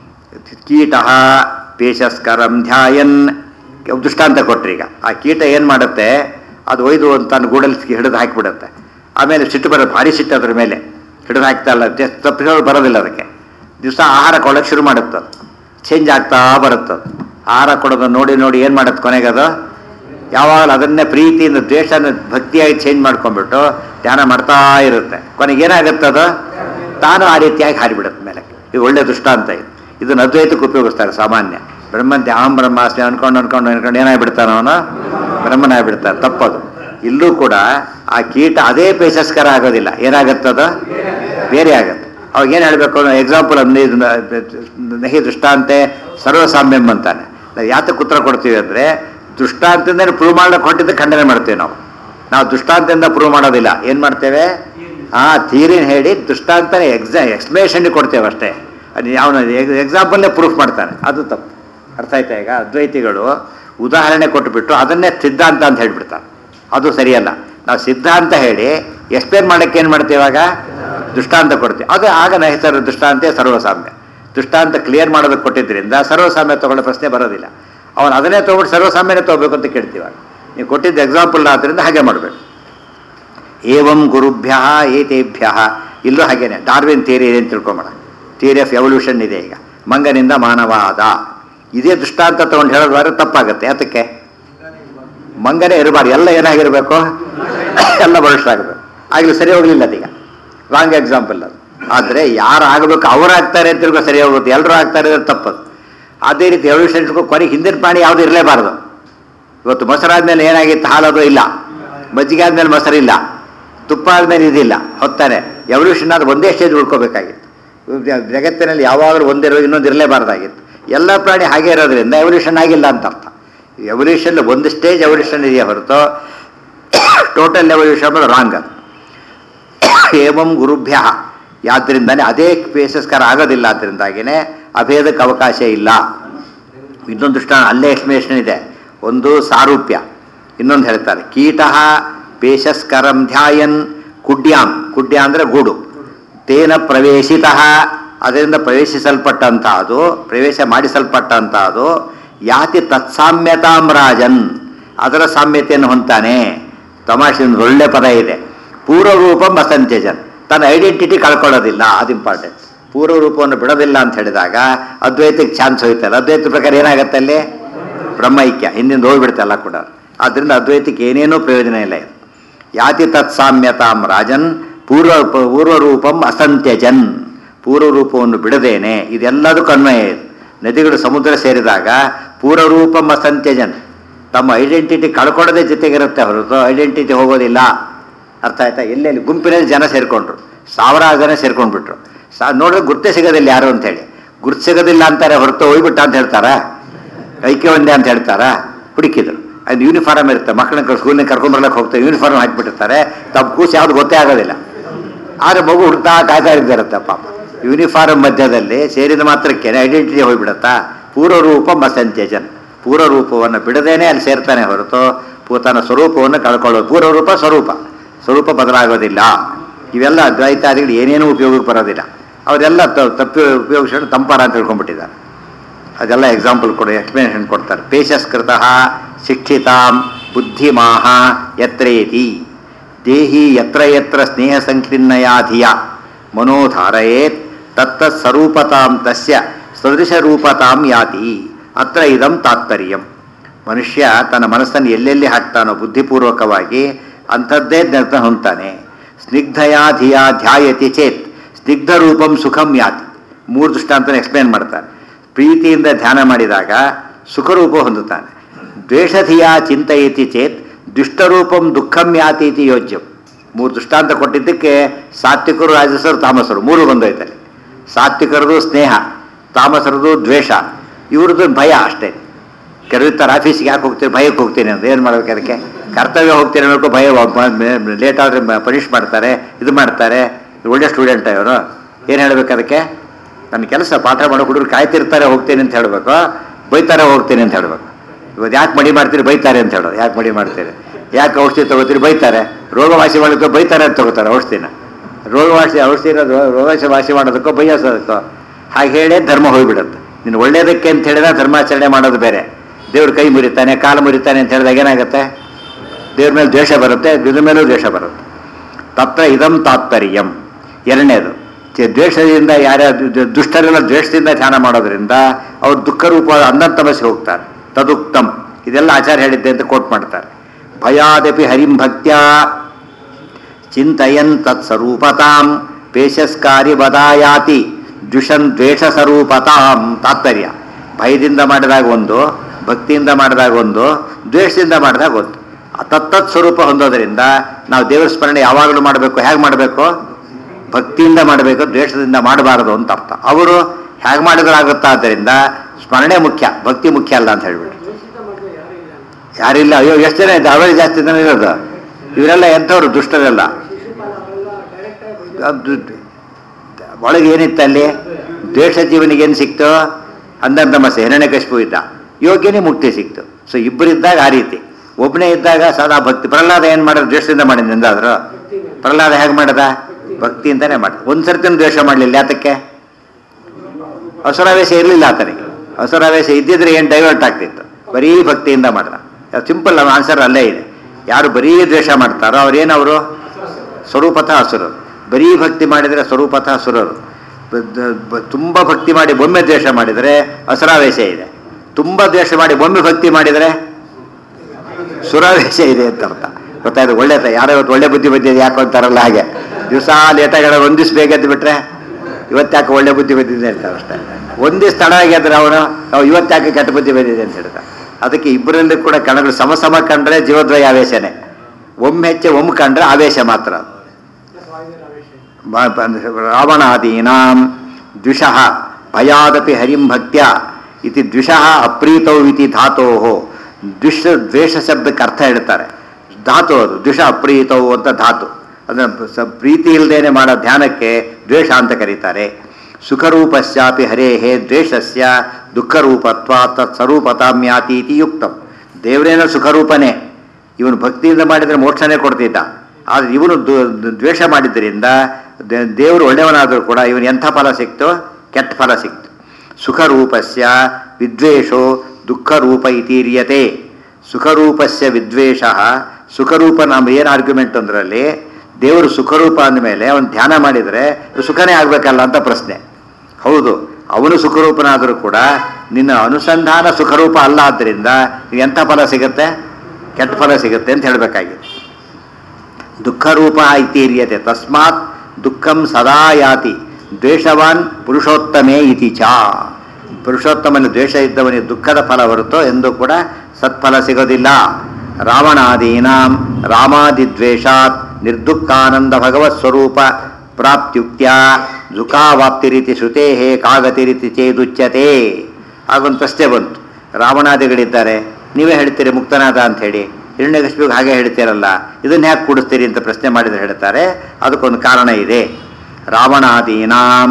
ಕೀಟ ಪೇಶಸ್ಕರಂ ಧ್ಯಾಯನ್ ದೃಷ್ಟಾಂತ ಕೊಟ್ರಿ ಈಗ ಆ ಕೀಟ ಏನು ಮಾಡುತ್ತೆ ಅದು ಒಯ್ದು ಒಂದು ತನ್ನ ಗೂಡಲ್ಲಿ ಹಿಡಿದು ಹಾಕಿಬಿಡುತ್ತೆ ಆಮೇಲೆ ಸಿಟ್ಟು ಬರೋದು ಭಾರಿ ಸಿಟ್ಟು ಅದ್ರ ಮೇಲೆ ಹಿಡಿದು ಹಾಕ್ತಾ ಇಲ್ಲ ತಪ್ಪಿಸೋದು ಬರೋದಿಲ್ಲ ಅದಕ್ಕೆ ದಿವಸ ಆಹಾರ ಕೊಡೋಕ್ಕೆ ಶುರು ಮಾಡುತ್ತೆ ಅದು ಚೇಂಜ್ ಆಗ್ತಾ ಬರುತ್ತೆ ಅದು ಆಹಾರ ಕೊಡೋದು ನೋಡಿ ನೋಡಿ ಏನು ಮಾಡುತ್ತೆ ಕೊನೆಗೆ ಅದು ಯಾವಾಗಲೂ ಅದನ್ನೇ ಪ್ರೀತಿಯಿಂದ ದ್ವೇಷನ ಭಕ್ತಿಯಾಗಿ ಚೇಂಜ್ ಮಾಡ್ಕೊಂಡ್ಬಿಟ್ಟು ಧ್ಯಾನ ಮಾಡ್ತಾ ಇರುತ್ತೆ ಕೊನೆಗೆ ಏನಾಗುತ್ತೆ ಅದು ತಾನು ಆ ರೀತಿಯಾಗಿ ಹಾರಿಬಿಡುತ್ತೆ ಮೇಲೆ ಇದು ಒಳ್ಳೆ ದೃಷ್ಟಾಂತ ಇದು ಇದನ್ನು ಅದ್ವೈತಕ್ಕೆ ಉಪಯೋಗಿಸ್ತಾರೆ ಸಾಮಾನ್ಯ ಬ್ರಹ್ಮಂತೆ ಅಹಂ ಬ್ರಹ್ಮಾಸ್ಮಿ ಅನ್ಕೊಂಡು ಅನ್ಕೊಂಡು ಅನ್ಕೊಂಡು ಏನಾಗ್ಬಿಡ್ತಾನ ಅವನು ಬ್ರಹ್ಮನಾಗ್ಬಿಡ್ತಾನೆ ತಪ್ಪದು ಇಲ್ಲೂ ಕೂಡ ಆ ಕೀಟ ಅದೇ ಪೇಶಸ್ಕರ ಆಗೋದಿಲ್ಲ ಏನಾಗತ್ತದ ಬೇರೆ ಆಗತ್ತೆ ಅವಾಗ ಏನು ಹೇಳಬೇಕು ಎಕ್ಸಾಂಪಲ್ ನಹಿ ದೃಷ್ಟಾಂತೆ ಸರ್ವಸಾಮ್ಯಂ ಅಂತಾನೆ ನಾವು ಯಾತಕ್ಕೆ ಉತ್ತರ ಕೊಡ್ತೀವಿ ಅಂದರೆ ದೃಷ್ಟಾಂತದಿಂದ ಪ್ರೂವ್ ಮಾಡಕ್ಕೆ ಹೊಟ್ಟಿದ್ದು ಖಂಡನೆ ಮಾಡ್ತೀವಿ ನಾವು ನಾವು ದೃಷ್ಟಾಂತದಿಂದ ಪ್ರೂವ್ ಮಾಡೋದಿಲ್ಲ ಏನು ಮಾಡ್ತೇವೆ ಆ ಥಿಯರಿನ ಹೇಳಿ ದೃಷ್ಟಾಂತನೇ ಎಕ್ಸಾ ಎಕ್ಸ್ಪ್ಲೇಷನ್ ಕೊಡ್ತೇವೆ ಅಷ್ಟೇ ಅದು ಅವನು ಎಕ್ಸಾಂಪಲ್ನೇ ಪ್ರೂಫ್ ಮಾಡ್ತಾನೆ ಅದು ತಪ್ಪು ಅರ್ಥ ಆಯ್ತಾ ಈಗ ಅದ್ವೈತಿಗಳು ಉದಾಹರಣೆ ಕೊಟ್ಟುಬಿಟ್ಟು ಅದನ್ನೇ ಸಿದ್ಧಾಂತ ಅಂತ ಹೇಳ್ಬಿಡ್ತಾರೆ ಅದು ಸರಿಯಲ್ಲ ನಾವು ಸಿದ್ಧಾಂತ ಹೇಳಿ ಎಕ್ಸ್ಪ್ಲೇನ್ ಮಾಡಕ್ಕೆ ಏನು ಮಾಡ್ತೀವಿ ಇವಾಗ ದೃಷ್ಟಾಂತ ಕೊಡ್ತೀವಿ ಅದು ಆಗ ನ ಹೆಸರು ದೃಷ್ಟಾಂತ ಸರ್ವಸಾಮ್ಯ ದೃಷ್ಟಾಂತ ಕ್ಲಿಯರ್ ಮಾಡೋದಕ್ಕೆ ಕೊಟ್ಟಿದ್ದರಿಂದ ಸರ್ವಸಾಮ್ಯ ತಗೊಳ್ಳೋ ಪ್ರಶ್ನೆ ಬರೋದಿಲ್ಲ ಅವನು ಅದನ್ನೇ ತೊಗೊಂಡು ಸರ್ವಸಾಮ್ಯನೇ ತೊಗೋಬೇಕು ಅಂತ ಕೇಳ್ತೀವಿ ನೀವು ಕೊಟ್ಟಿದ್ದ ಎಕ್ಸಾಂಪಲ್ ಆದ್ದರಿಂದ ಹಾಗೆ ಮಾಡಬೇಕು ಏವಂ ಗುರುಭ್ಯ ಏತೇಭ್ಯ ಇಲ್ಲೂ ಹಾಗೇನೆ ಡಾರ್ವಿನ್ ಥಿಯರಿ ಇದೆ ಅಂತ ತಿಳ್ಕೊಂಬೋಣ ಥಿಯರಿ ಆಫ್ ಎವಲ್ಯೂಷನ್ ಇದೆ ಈಗ ಮಂಗನಿಂದ ಮಾನವಾದ ಇದೇ ದೃಷ್ಟಾಂತ ತಗೊಂಡು ಹೇಳೋದಾದ್ರೆ ತಪ್ಪಾಗುತ್ತೆ ಯಾತಕ್ಕೆ ಮಂಗನೇ ಇರಬಾರ್ದು ಎಲ್ಲ ಏನಾಗಿರಬೇಕು ಎಲ್ಲ ಬಲಿಷ್ಠರಾಗಬೇಕು ಆಗಲಿ ಸರಿ ಹೋಗಲಿಲ್ಲ ಅದೀಗ ರಾಂಗ್ ಎಕ್ಸಾಂಪಲ್ ಅದು ಆದರೆ ಯಾರು ಆಗಬೇಕು ಅವ್ರು ಆಗ್ತಾರೆ ಅಂತ ತಿಳ್ಕೊ ಸರಿ ಹೋಗುತ್ತೆ ಎಲ್ಲರೂ ಆಗ್ತಾರೆ ಅಂದ್ರೆ ತಪ್ಪದು ಅದೇ ರೀತಿ ಎವಲ್ಯೂಷನ್ ಇಟ್ಕೊ ಕೊನೆಗೆ ಹಿಂದಿನ ಪ್ರಾಣಿ ಯಾವುದು ಇರಲೇಬಾರ್ದು ಇವತ್ತು ಮೊಸರಾದ್ಮೇಲೆ ಏನಾಗಿತ್ತು ಹಾಲದು ಇಲ್ಲ ಮಜ್ಜಿಗೆ ಆದ್ಮೇಲೆ ಮೊಸರಿಲ್ಲ ತುಪ್ಪ ಆದ್ಮೇಲೆ ಇದಿಲ್ಲ ಹೊತ್ತಾನೆ ಎವಲ್ಯೂಷನ್ ಆದ್ರೆ ಒಂದೇ ಸ್ಟೇಜ್ ಉಳ್ಕೋಬೇಕಾಗಿತ್ತು ಜ- ಜಗತ್ತಿನಲ್ಲಿ ಯಾವಾಗಲೂ ಒಂದಿರೋ ಇನ್ನೊಂದು ಇರಲೇಬಾರ್ದಾಗಿತ್ತು ಎಲ್ಲ ಪ್ರಾಣಿ ಹಾಗೆ ಇರೋದ್ರಿಂದ ಎವಲ್ಯೂಷನ್ ಆಗಿಲ್ಲ ಅಂತ ಅರ್ಥ ಎವಲ್ಯೂಷನ್ ಒಂದು ಸ್ಟೇಜ್ ಎವಲ್ಯೂಷನ್ ಇದೆಯಾ ಹೊರತು ಟೋಟಲ್ ಎವಲ್ಯೂಷನ್ ಅನ್ನೋದು ರಾಂಗ್ ಅದು ಏವಂ ಗುರುಭ್ಯ ಯಾದ್ರಿಂದಾನೆ ಅದೇ ಪೇಸಸ್ಕರ ಆಗೋದಿಲ್ಲ ಆದ್ದರಿಂದಾಗಿನೇ ಅಭೇದಕ್ಕೆ ಅವಕಾಶ ಇಲ್ಲ ಇನ್ನೊಂದು ದೃಷ್ಟಾನ ಅಲ್ಲೇ ಎಕ್ಸ್ಪ್ಲೇಷನ್ ಇದೆ ಒಂದು ಸಾರೂಪ್ಯ ಇನ್ನೊಂದು ಹೇಳ್ತಾರೆ ಕೀಟ ಪೇಶಸ್ಕರಂ ಧ್ಯಾಯನ್ ಕುಡ್ಯಾಂ ಕುಡ್ಯ ಅಂದರೆ ಗೂಡು ತೇನ ಪ್ರವೇಶಿತ ಅದರಿಂದ ಪ್ರವೇಶಿಸಲ್ಪಟ್ಟಂತ ಅದು ಪ್ರವೇಶ ಮಾಡಿಸಲ್ಪಟ್ಟಂತ ಅದು ಯಾತಿ ತತ್ಸಾಮ್ಯತಾಂ ರಾಜನ್ ಅದರ ಸಾಮ್ಯತೆಯನ್ನು ಹೊಂತಾನೆ ತಮಾಷೆ ಒಂದು ಒಳ್ಳೆ ಪದ ಇದೆ ಪೂರ್ವರೂಪಂ ಅಸಂತ್ಯಜನ್ ತನ್ನ ಐಡೆಂಟಿಟಿ ಕಳ್ಕೊಳ್ಳೋದಿಲ್ಲ ಅದು ಇಂಪಾರ್ಟೆಂಟ್ ಪೂರ್ವರೂಪವನ್ನು ಬಿಡೋದಿಲ್ಲ ಅಂತ ಹೇಳಿದಾಗ ಅದ್ವೈತಕ್ಕೆ ಚಾನ್ಸ್ ಹೋಯ್ತಲ್ಲ ಅದ್ವೈತ ಪ್ರಕಾರ ಏನಾಗುತ್ತೆ ಅಲ್ಲಿ ಬ್ರಹ್ಮೈಕ್ಯ ಹಿಂದಿಂದ ಹೋಗ್ಬಿಡುತ್ತೆ ಎಲ್ಲ ಕೂಡ ಆದ್ದರಿಂದ ಅದ್ವೈತಕ್ಕೆ ಏನೇನೂ ಪ್ರಯೋಜನ ಇಲ್ಲ ಇದು ಯಾತಿ ತತ್ಸಾಮ್ಯತಾಂ ರಾಜನ್ ಪೂರ್ವ ಪೂರ್ವರೂಪಂ ಅಸಂತ್ಯಜನ್ ಪೂರ್ವರೂಪವನ್ನು ಬಿಡದೇನೆ ಇದೆಲ್ಲದಕ್ಕೂ ಅನ್ವಯ ಇದೆ ನದಿಗಳು ಸಮುದ್ರ ಸೇರಿದಾಗ ಪೂರ್ವರೂಪಂ ಅಸಂತ್ಯಜನ್ ತಮ್ಮ ಐಡೆಂಟಿಟಿ ಕಳ್ಕೊಳ್ಳೋದೇ ಜೊತೆಗಿರುತ್ತೆ ಹೊರತು ಐಡೆಂಟಿಟಿ ಹೋಗೋದಿಲ್ಲ ಅರ್ಥ ಆಯ್ತಾ ಎಲ್ಲೆಲ್ಲಿ ಗುಂಪಿನಲ್ಲಿ ಜನ ಸೇರ್ಕೊಂಡ್ರು ಸಾವಿರಾರು ಜನ ಸೇರ್ಕೊಂಡ್ಬಿಟ್ರು ಸಾ ನೋಡಿದ್ರೆ ಗುರ್ತೇ ಸಿಗೋದಿಲ್ಲ ಯಾರು ಅಂತೇಳಿ ಗುರ್ತು ಸಿಗೋದಿಲ್ಲ ಅಂತಾರೆ ಹೊರತು ಹೋಗ್ಬಿಟ್ಟ ಅಂತ ಹೇಳ್ತಾರಾ ಐಕ್ಯ ಒಂದೇ ಅಂತ ಹೇಳ್ತಾರಾ ಹುಡುಕಿದ್ರು ಅದು ಯೂನಿಫಾರ್ಮ್ ಇರುತ್ತೆ ಮಕ್ಕಳನ್ನ ಸ್ಕೂಲ್ನ ಕರ್ಕೊಂಡ್ಬರ್ಲಕ್ಕೆ ಹೋಗ್ತಾರೆ ಯೂನಿಫಾರ್ಮ್ ಹಾಕಿಬಿಟ್ಟಿರ್ತಾರೆ ತಮ್ಮ ಕೂಸು ಯಾವ್ದು ಗೊತ್ತೇ ಆಗೋದಿಲ್ಲ ಆದರೆ ಮಗು ಹುಡುಕ್ತಾ ಕಾಯ್ತಾ ಇರುತ್ತೆ ಪಾಪ ಯೂನಿಫಾರ್ಮ್ ಮಧ್ಯದಲ್ಲಿ ಸೇರಿದ ಮಾತ್ರಕ್ಕೆ ಐಡೆಂಟಿಟಿ ಹೋಗ್ಬಿಡತ್ತಾ ಪೂರ್ವರೂಪ ಮಸಂತ್ಯಜನ್ ಪೂರ್ವರೂಪವನ್ನು ಬಿಡದೇನೆ ಅಲ್ಲಿ ಸೇರ್ತಾನೆ ಹೊರತು ಪೂ- ತನ್ನ ಸ್ವರೂಪವನ್ನು ಕಳ್ಕೊಳ್ಳೋದು ಪೂರ್ವರೂಪ ಸ್ವರೂಪ ಸ್ವರೂಪ ಬದಲಾಗೋದಿಲ್ಲ ಇವೆಲ್ಲ ದ್ವೈತಾದಿಗಳು ಏನೇನೂ ಉಪಯೋಗಕ್ಕೆ ಬರೋದಿಲ್ಲ ಅವರೆಲ್ಲ ತ- ತಪ್ಪಿ ಉಪಯೋಗಿಸ್ಕೊಂಡು ತಂಪಾರ ಅಂತ ತಿಳ್ಕೊಂಡ್ಬಿಟ್ಟಿದ್ದಾರೆ ಅದೆಲ್ಲ ಎಕ್ಸಾಂಪಲ್ ಕೊಡಿ ಎಕ್ಸ್ಪ್ಲನೇಷನ್ ಕೊಡ್ತಾರೆ ಪೇಶಸ್ಕೃತ ಶಿಕ್ಷಿತಾಂ ಬುದ್ಧಿಮಾಹ ಯತ್ರೇತಿ ದೇಹಿ ಯತ್ರ ಯತ್ರ ಸ್ನೇಹ ಸಂಕೀರ್ಣಯಾ ಧಿಯ ಮನೋಧಾರಯೇತ್ ತತ್ತ ಸ್ವರೂಪತಾಂ ತಸ್ಯ ಸದೃಶ ರೂಪತಾಂ ಯಾತಿ ಅತ್ರ ಇದಂ ತಾತ್ಪರ್ಯಂ ಮನುಷ್ಯ ತನ್ನ ಮನಸ್ಸನ್ನು ಎಲ್ಲೆಲ್ಲಿ ಹಾಕ್ತಾನೋ ಬುದ್ಧಿಪೂರ್ವಕವಾಗಿ ಅಂಥದ್ದೇ ಜ್ಞಾನ ಹೊಂತಾನೆ ಸ್ನಿಗ್ಧಯಾ ಧಿಯಾ ಧ್ಯಾಯತಿ ಚೇತ್ ಸ್ನಿಗ್ಧ ರೂಪಂ ಸುಖಂ ಯಾತಿ ಮೂರು ದೃಷ್ಟಾಂತನ ಎಕ್ಸ್ಪ್ಲೇನ್ ಮಾಡ್ತಾರೆ ಪ್ರೀತಿಯಿಂದ ಧ್ಯಾನ ಮಾಡಿದಾಗ ಸುಖರೂಪ ಹೊಂದುತ್ತಾನೆ ದ್ವೇಷಧಿಯಾ ಚಿಂತಯತಿ ಚೇತ್ ದುಷ್ಟರೂಪಂ ದುಃಖಂ ಯಾತಿ ಇತಿ ಯೋಜ್ಯಂ ಮೂರು ದೃಷ್ಟಾಂತ ಕೊಟ್ಟಿದ್ದಕ್ಕೆ ಸಾತ್ವಿಕರು ರಾಜಸರು ತಾಮಸರು ಮೂರು ಬಂದೋಯ್ತಲ್ಲಿ ಸಾತ್ವಿಕರದು ಸ್ನೇಹ ತಾಮಸರದು ದ್ವೇಷ ಇವ್ರದ್ದು ಭಯ ಅಷ್ಟೇ ಕೆಲವಿರ್ತಾರೆ ಆಫೀಸಿಗೆ ಯಾಕೆ ಹೋಗ್ತೀರಿ ಭಯಕ್ಕೆ ಹೋಗ್ತೀನಿ ಅಂತ ಏನು ಮಾಡ್ಬೇಕು ಅದಕ್ಕೆ ಕರ್ತವ್ಯ ಹೋಗ್ತೀನಿ ಅನ್ನೋಕ್ಕೂ ಭಯ ಲೇಟ್ ಆದರೆ ಪನಿಷ್ ಮಾಡ್ತಾರೆ ಇದು ಮಾಡ್ತಾರೆ ಒಳ್ಳೆ ಸ್ಟೂಡೆಂಟ್ ಇವರು ಏನು ಹೇಳ್ಬೇಕು ಅದಕ್ಕೆ ನನ್ನ ಕೆಲಸ ಪಾಠ ಮಾಡೋ ಹುಡುಗರು ಕಾಯ್ತಿರ್ತಾರೆ ಹೋಗ್ತೀನಿ ಅಂತ ಹೇಳಬೇಕು ಬೈತಾರೆ ಹೋಗ್ತೀನಿ ಅಂತ ಹೇಳಬೇಕು ಇವತ್ತು ಯಾಕೆ ಮಡಿ ಮಾಡ್ತೀರಿ ಬೈತಾರೆ ಅಂತ ಹೇಳೋದು ಯಾಕೆ ಮಡಿ ಮಾಡ್ತೀರಿ ಯಾಕೆ ಔಷಧಿ ತಗೋತೀರಿ ಬೈತಾರೆ ರೋಗ ವಾಸಿ ಮಾಡೋದಕ್ಕೋ ಬೈತಾರೆ ಅಂತ ತಗೋತಾರೆ ಔಷಧಿನ ರೋಗ ವಾಸಿ ಔಷಧಿ ಇರೋದು ರೋಗ ವಾಸಿ ಮಾಡೋದಕ್ಕೋ ಬೈಯೋಸೋದಕ್ಕೋ ಹಾಗೆ ಹೇಳೇ ಧರ್ಮ ಹೋಗ್ಬಿಡುತ್ತೆ ನೀನು ಒಳ್ಳೇದಕ್ಕೆ ಅಂತ ಹೇಳಿದ್ರೆ ಧರ್ಮಾಚರಣೆ ಮಾಡೋದು ಬೇರೆ ದೇವ್ರ ಕೈ ಮುರಿತಾನೆ ಕಾಲು ಮುರಿತಾನೆ ಅಂತ ಹೇಳಿದಾಗ ಏನಾಗುತ್ತೆ ದೇವ್ರ ಮೇಲೆ ದ್ವೇಷ ಬರುತ್ತೆ ಇದ್ರ ಮೇಲೂ ದ್ವೇಷ ಬರುತ್ತೆ ತತ್ರ ಇದಂ ತಾತ್ಪರ್ಯಂ ಎರಡನೇದು ಚ- ದ್ವೇಷದಿಂದ ಯಾರ್ಯಾರು ದು- ದುಷ್ಟರೆಲ್ಲ ದ್ವೇಷದಿಂದ ಧ್ಯಾನ ಮಾಡೋದ್ರಿಂದ ಅವ್ರು ದುಃಖ ರೂಪವಾದ ಅಂಧಂತಮಸ್ಸಿ ಹೋಗ್ತಾರೆ ತದುಕ್ತಂ ಇದೆಲ್ಲ ಆಚಾರ್ಯ ಹೇಳಿದ್ದೆ ಅಂತ ಕೋಟ್ ಮಾಡ್ತಾರೆ ಭಯಾದಪಿ ಹರಿಂ ಭಕ್ತ್ಯಾ ಚಿಂತಯನ್ ತತ್ಸ್ವರೂಪತಾಂ ಪೇಶಸ್ಕಾರಿ ಬದಾಯಾತಿ ದ್ವಿಷನ್ ದ್ವೇಷ ಸ್ವರೂಪತಾಂ ತಾತ್ಪರ್ಯ ಭಯದಿಂದ ಮಾಡಿದಾಗ ಒಂದು ಭಕ್ತಿಯಿಂದ ಮಾಡಿದಾಗ ಒಂದು ದ್ವೇಷದಿಂದ ಮಾಡಿದಾಗ ಒಂದು ಆ ತತ್ತತ್ ಸ್ವರೂಪ ಹೊಂದೋದ್ರಿಂದ ನಾವು ದೇವರ ಸ್ಮರಣೆ ಯಾವಾಗಲೂ ಮಾಡಬೇಕು ಹೇಗೆ ಮಾಡಬೇಕು ಭಕ್ತಿಯಿಂದ ಮಾಡಬೇಕು ದ್ವೇಷದಿಂದ ಮಾಡಬಾರದು ಅಂತ ಅರ್ಥ ಅವರು ಹೇಗೆ ಮಾಡಿದ್ರಾಗುತ್ತಾ ಆದ್ದರಿಂದ ಸ್ಮರಣೆ ಮುಖ್ಯ ಭಕ್ತಿ ಮುಖ್ಯ ಅಲ್ಲ ಅಂತ ಹೇಳ್ಬಿಟ್ಟು ಯಾರಿಲ್ಲ ಅಯ್ಯೋ ಎಷ್ಟು ಜನ ಇದೆ ಅವರೇ ಜಾಸ್ತಿ ಜನ ಇರೋದು ಇವರೆಲ್ಲ ಎಂಥವ್ರು ದುಷ್ಟರೆಲ್ಲ ಅದು ಒಳಗೆ ಏನಿತ್ತು ಅಲ್ಲಿ ದ್ವೇಷ ಜೀವನಿಗೆ ಏನು ಸಿಕ್ತು ಅಂಧಂತಮಸೆ ಹಿರಣ್ಯಕಶಿಪು ಇದ್ದ ಯೋಗ್ಯನೇ ಮುಕ್ತಿ ಸಿಕ್ತು ಸೊ ಇಬ್ಬರಿದ್ದಾಗ ಆ ರೀತಿ ಒಬ್ಬನೇ ಇದ್ದಾಗ ಸದಾ ಭಕ್ತಿ ಪ್ರಹ್ಲಾದ ಏನು ಮಾಡೋದು ದ್ವೇಷದಿಂದ ಮಾಡಿದ್ರಿಂದ ಆದ್ರು ಪ್ರಹ್ಲಾದ ಹೇಗೆ ಮಾಡದ ಭಕ್ತಿಯಿಂದನೇ ಮಾಡಿದ ಒಂದು ಸರ್ತಿನೂ ದ್ವೇಷ ಮಾಡಲಿಲ್ಲ ಯಾತಕ್ಕೆ ಅಸುರಾವೇಶ ಇರಲಿಲ್ಲ ಆತನಿಗೆ ಅಸುರಾವೇಶ ಇದ್ದಿದ್ರೆ ಏನು ಡೈವರ್ಟ್ ಆಗ್ತಿತ್ತು ಬರೀ ಭಕ್ತಿಯಿಂದ ಮಾಡ್ದ ಸಿಂಪಲ್ ಆನ್ಸರ್ ಅಲ್ಲೇ ಇದೆ ಯಾರು ಬರೀ ದ್ವೇಷ ಮಾಡ್ತಾರೋ ಅವ್ರೇನವರು ಸ್ವರೂಪತಃ ಅಸುರರು ಬರೀ ಭಕ್ತಿ ಮಾಡಿದರೆ ಸ್ವರೂಪತಃ ಅಸುರರು ಬ- ದ- ಬ- ತುಂಬ ಭಕ್ತಿ ಮಾಡಿ ಒಮ್ಮೆ ದ್ವೇಷ ಮಾಡಿದರೆ ಅಸುರಾವೇಶ ಇದೆ ತುಂಬ ದ್ವೇಷ ಮಾಡಿ ಒಮ್ಮೆ ಭಕ್ತಿ ಮಾಡಿದರೆ ಸುರಾವೇಶ ಇದೆ ಅಂತ ಅರ್ಥ ಗೊತ್ತಾಯ್ತು ಒಳ್ಳೆ ಯಾರೋ ಇವತ್ತು ಒಳ್ಳೆ ಬುದ್ಧಿ ಬಂದಿದೆ ಯಾಕೋ ಅಂತಾರಲ್ಲ ಹಾಗೆ ದಿವಸ ಲೇಟಾಗ ಒಂದು ದಿವ್ಸ ಬೇಗ ಎದ್ದು ಬಿಟ್ರೆ ಇವತ್ತ್ಯಾಕೆ ಒಳ್ಳೆ ಬುದ್ಧಿ ಬಂದಿದೆ ಅಂತಾರೆ ಅಷ್ಟೇ ಒಂದು ದಿವ್ಸ ತಡ ಆಗಿದ್ರೆ ಅವನು ನಾವು ಇವತ್ತ್ಯಾಕೆ ಕೆಟ್ಟ ಬುದ್ಧಿ ಬಂದಿದೆ ಅಂತ ಹೇಳ್ತಾರೆ ಅದಕ್ಕೆ ಇಬ್ಬರಲ್ಲಿ ಕೂಡ ಕಣಗಳು ಸಮ ಸಮ ಕಂಡ್ರೆ ಜೀವದ್ವಯ ಆವೇಶನೇ ಒಮ್ಮೆ ಹೆಚ್ಚೆ ಒಮ್ಮೆ ಕಂಡ್ರೆ ಆವೇಶ ಮಾತ್ರ ಅದು. ಬ- ಬ- ರಾವಣಾದೀನಾಂ ದ್ವಿಷಃ ಭಯಾದಪಿ ಹರಿಂ ಭಕ್ತ್ಯ ಇತಿ ದ್ವಿಷಃ ಅಪ್ರೀತೌ ಇತಿ ಧಾತೋ ದ್ವಿಷ ದ್ವೇಷ ಶಬ್ದಕ್ಕೆ ಅರ್ಥ ಹೇಳ್ತಾರೆ ಧಾತು ಅದು ದ್ವಿಷ ಅಪ್ರೀತೌ ಅಂತ ಧಾತು ಅದನ್ನ ಸ- ಪ್ರೀತಿ ಇಲ್ಲದೇನೆ ಮಾಡೋ ಧ್ಯಾನಕ್ಕೆ ದ್ವೇಷ ಅಂತ ಕರೀತಾರೆ ಸುಖರೂಪಸ್ಯಾಪಿ ಹರೇಹೇ ದ್ವೇಷಸ್ಯ ದುಃಖರೂಪತ್ವ ತತ್ಸ್ವರೂಪತಾಮ್ಯಾತಿ ಇತಿ ಯುಕ್ತಂ ದೇವರೇನೋ ಸುಖರೂಪನೇ ಇವನು ಭಕ್ತಿಯಿಂದ ಮಾಡಿದರೆ ಮೋಕ್ಷನೇ ಕೊಡ್ತಿದ್ದ ಆದರೆ ಇವನು ದು- ದ್ವೇಷ ಮಾಡಿದ್ದರಿಂದ ದೇ- ದೇವರು ಒಳ್ಳೆಯವನಾದರೂ ಕೂಡ ಇವನು ಎಂಥ ಫಲ ಸಿಕ್ತು ಕೆಟ್ಟ ಫಲ ಸಿಕ್ತು ಸುಖರೂಪಸ್ಯ ವಿದ್ವೇಷೋ ದುಃಖರೂಪ ಇತೀರ್ಯತೆ ಸುಖರೂಪಸ್ಯ ವಿದ್ವೇಷ ಸುಖರೂಪ ನಮ್ಮ ಏನು ಆರ್ಗ್ಯುಮೆಂಟ್ ಅಂದ್ರಲ್ಲಿ ದೇವರು ಸುಖರೂಪ ಅಂದಮೇಲೆ ಅವನು ಧ್ಯಾನ ಮಾಡಿದರೆ ಸುಖನೇ ಆಗಬೇಕಲ್ಲ ಅಂತ ಪ್ರಶ್ನೆ ಹೌದು ಅವನು ಸುಖರೂಪನಾದರೂ ಕೂಡ ನಿನ್ನ ಅನುಸಂಧಾನ ಸುಖರೂಪ ಅಲ್ಲ ಆದ್ದರಿಂದ ಎಂಥ ಫಲ ಸಿಗುತ್ತೆ ಕೆಟ್ಟ ಫಲ ಸಿಗುತ್ತೆ ಅಂತ ಹೇಳಬೇಕಾಗಿದೆ ದುಃಖರೂಪ ಇತೀರ್ಯತೆ ತಸ್ಮಾತ್ ದುಃಖಂ ಸದಾ ಯಾತಿ ದ್ವೇಷವಾನ್ ಪುರುಷೋತ್ತಮೇ ಇತಿ ಚ ಪುರುಷೋತ್ತಮನ ದ್ವೇಷ ಇದ್ದವನಿಗೆ ದುಃಖದ ಫಲ ಹೊರತು ಎಂದೂ ಕೂಡ ಸತ್ಫಲ ಸಿಗೋದಿಲ್ಲ ರಾವಣಾದೀನಾಂ ರಾಮಾದಿದ್ವೇಷಾತ್ ನಿರ್ದುಃಖಾನಂದ ಭಗವತ್ ಸ್ವರೂಪ ಪ್ರಾಪ್ತ್ಯುಕ್ತ್ಯ ದುಃಖಾವಾಪ್ತಿ ರೀತಿ ಶ್ರುತೇ ಕಾಗತಿ ರೀತಿ ಚೇದುಚ್ಯತೆ ಆಗೊಂದು ಪ್ರಶ್ನೆ ಬಂತು ರಾವಣಾದಿಗಳಿದ್ದಾರೆ ನೀವೇ ಹೇಳ್ತೀರಿ ಮುಕ್ತನಾದ ಅಂತ ಹೇಳಿ ಹಿರಣ್ಯಕಶಿಪಿಗೆ ಹಾಗೆ ಹೇಳ್ತೀರಲ್ಲ ಇದನ್ನ ಯಾಕೆ ಕೂಡಿಸ್ತೀರಿ ಅಂತ ಪ್ರಶ್ನೆ ಮಾಡಿದ್ರೆ ಹೇಳ್ತಾರೆ ಅದಕ್ಕೊಂದು ಕಾರಣ ಇದೆ ರಾವಣಾದೀನಾಂ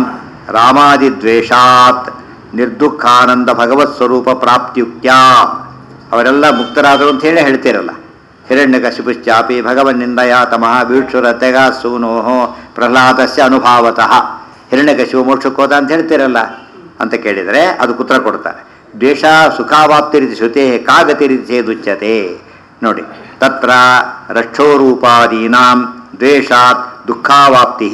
ರಾಮಾದಿದ್ವೇಷಾತ್ ನಿರ್ದುಃಖಾನಂದ ಭಗವತ್ ಸ್ವರೂಪ ಪ್ರಾಪ್ತ್ಯುಕ್ತ್ಯ ಅವರೆಲ್ಲ ಮುಕ್ತರಾದರು ಅಂತ ಹೇಳಿ ಹೇಳ್ತೀರಲ್ಲ ಹಿರಣ್ಯಕಶಿಪುಶ್ಚಾಪಿ ಭಗವನ್ನಿಂದ ಯಾತಮಃ ವೀಕ್ಷುರ ತೆಗ ಸೂನೋಹೋ ಪ್ರಹ್ಲಾದಸ್ಯ ಅನುಭಾವತಃ ಹಿರಣ್ಯಕಶಿಪು ಮೋಕ್ಷಕ್ಕೆ ಹೋದ ಅಂತ ಹೇಳ್ತೀರಲ್ಲ ಅಂತ ಕೇಳಿದರೆ ಅದಕ್ಕೆ ಉತ್ತರ ಕೊಡ್ತಾರೆ ದ್ವೇಷ ಸುಖಾವಾಪ್ತಿ ರೀತಿ ಶ್ರುತೆ ಕಾಗತಿ ರೀತಿ ಚೇದುಚ್ಯತೆ ನೋಡಿ ತತ್ರ ರಕ್ಷೋರೂಪಾದೀನಾಂ ದ್ವೇಷಾತ್ ದುಃಖಾವಾಪ್ತಿ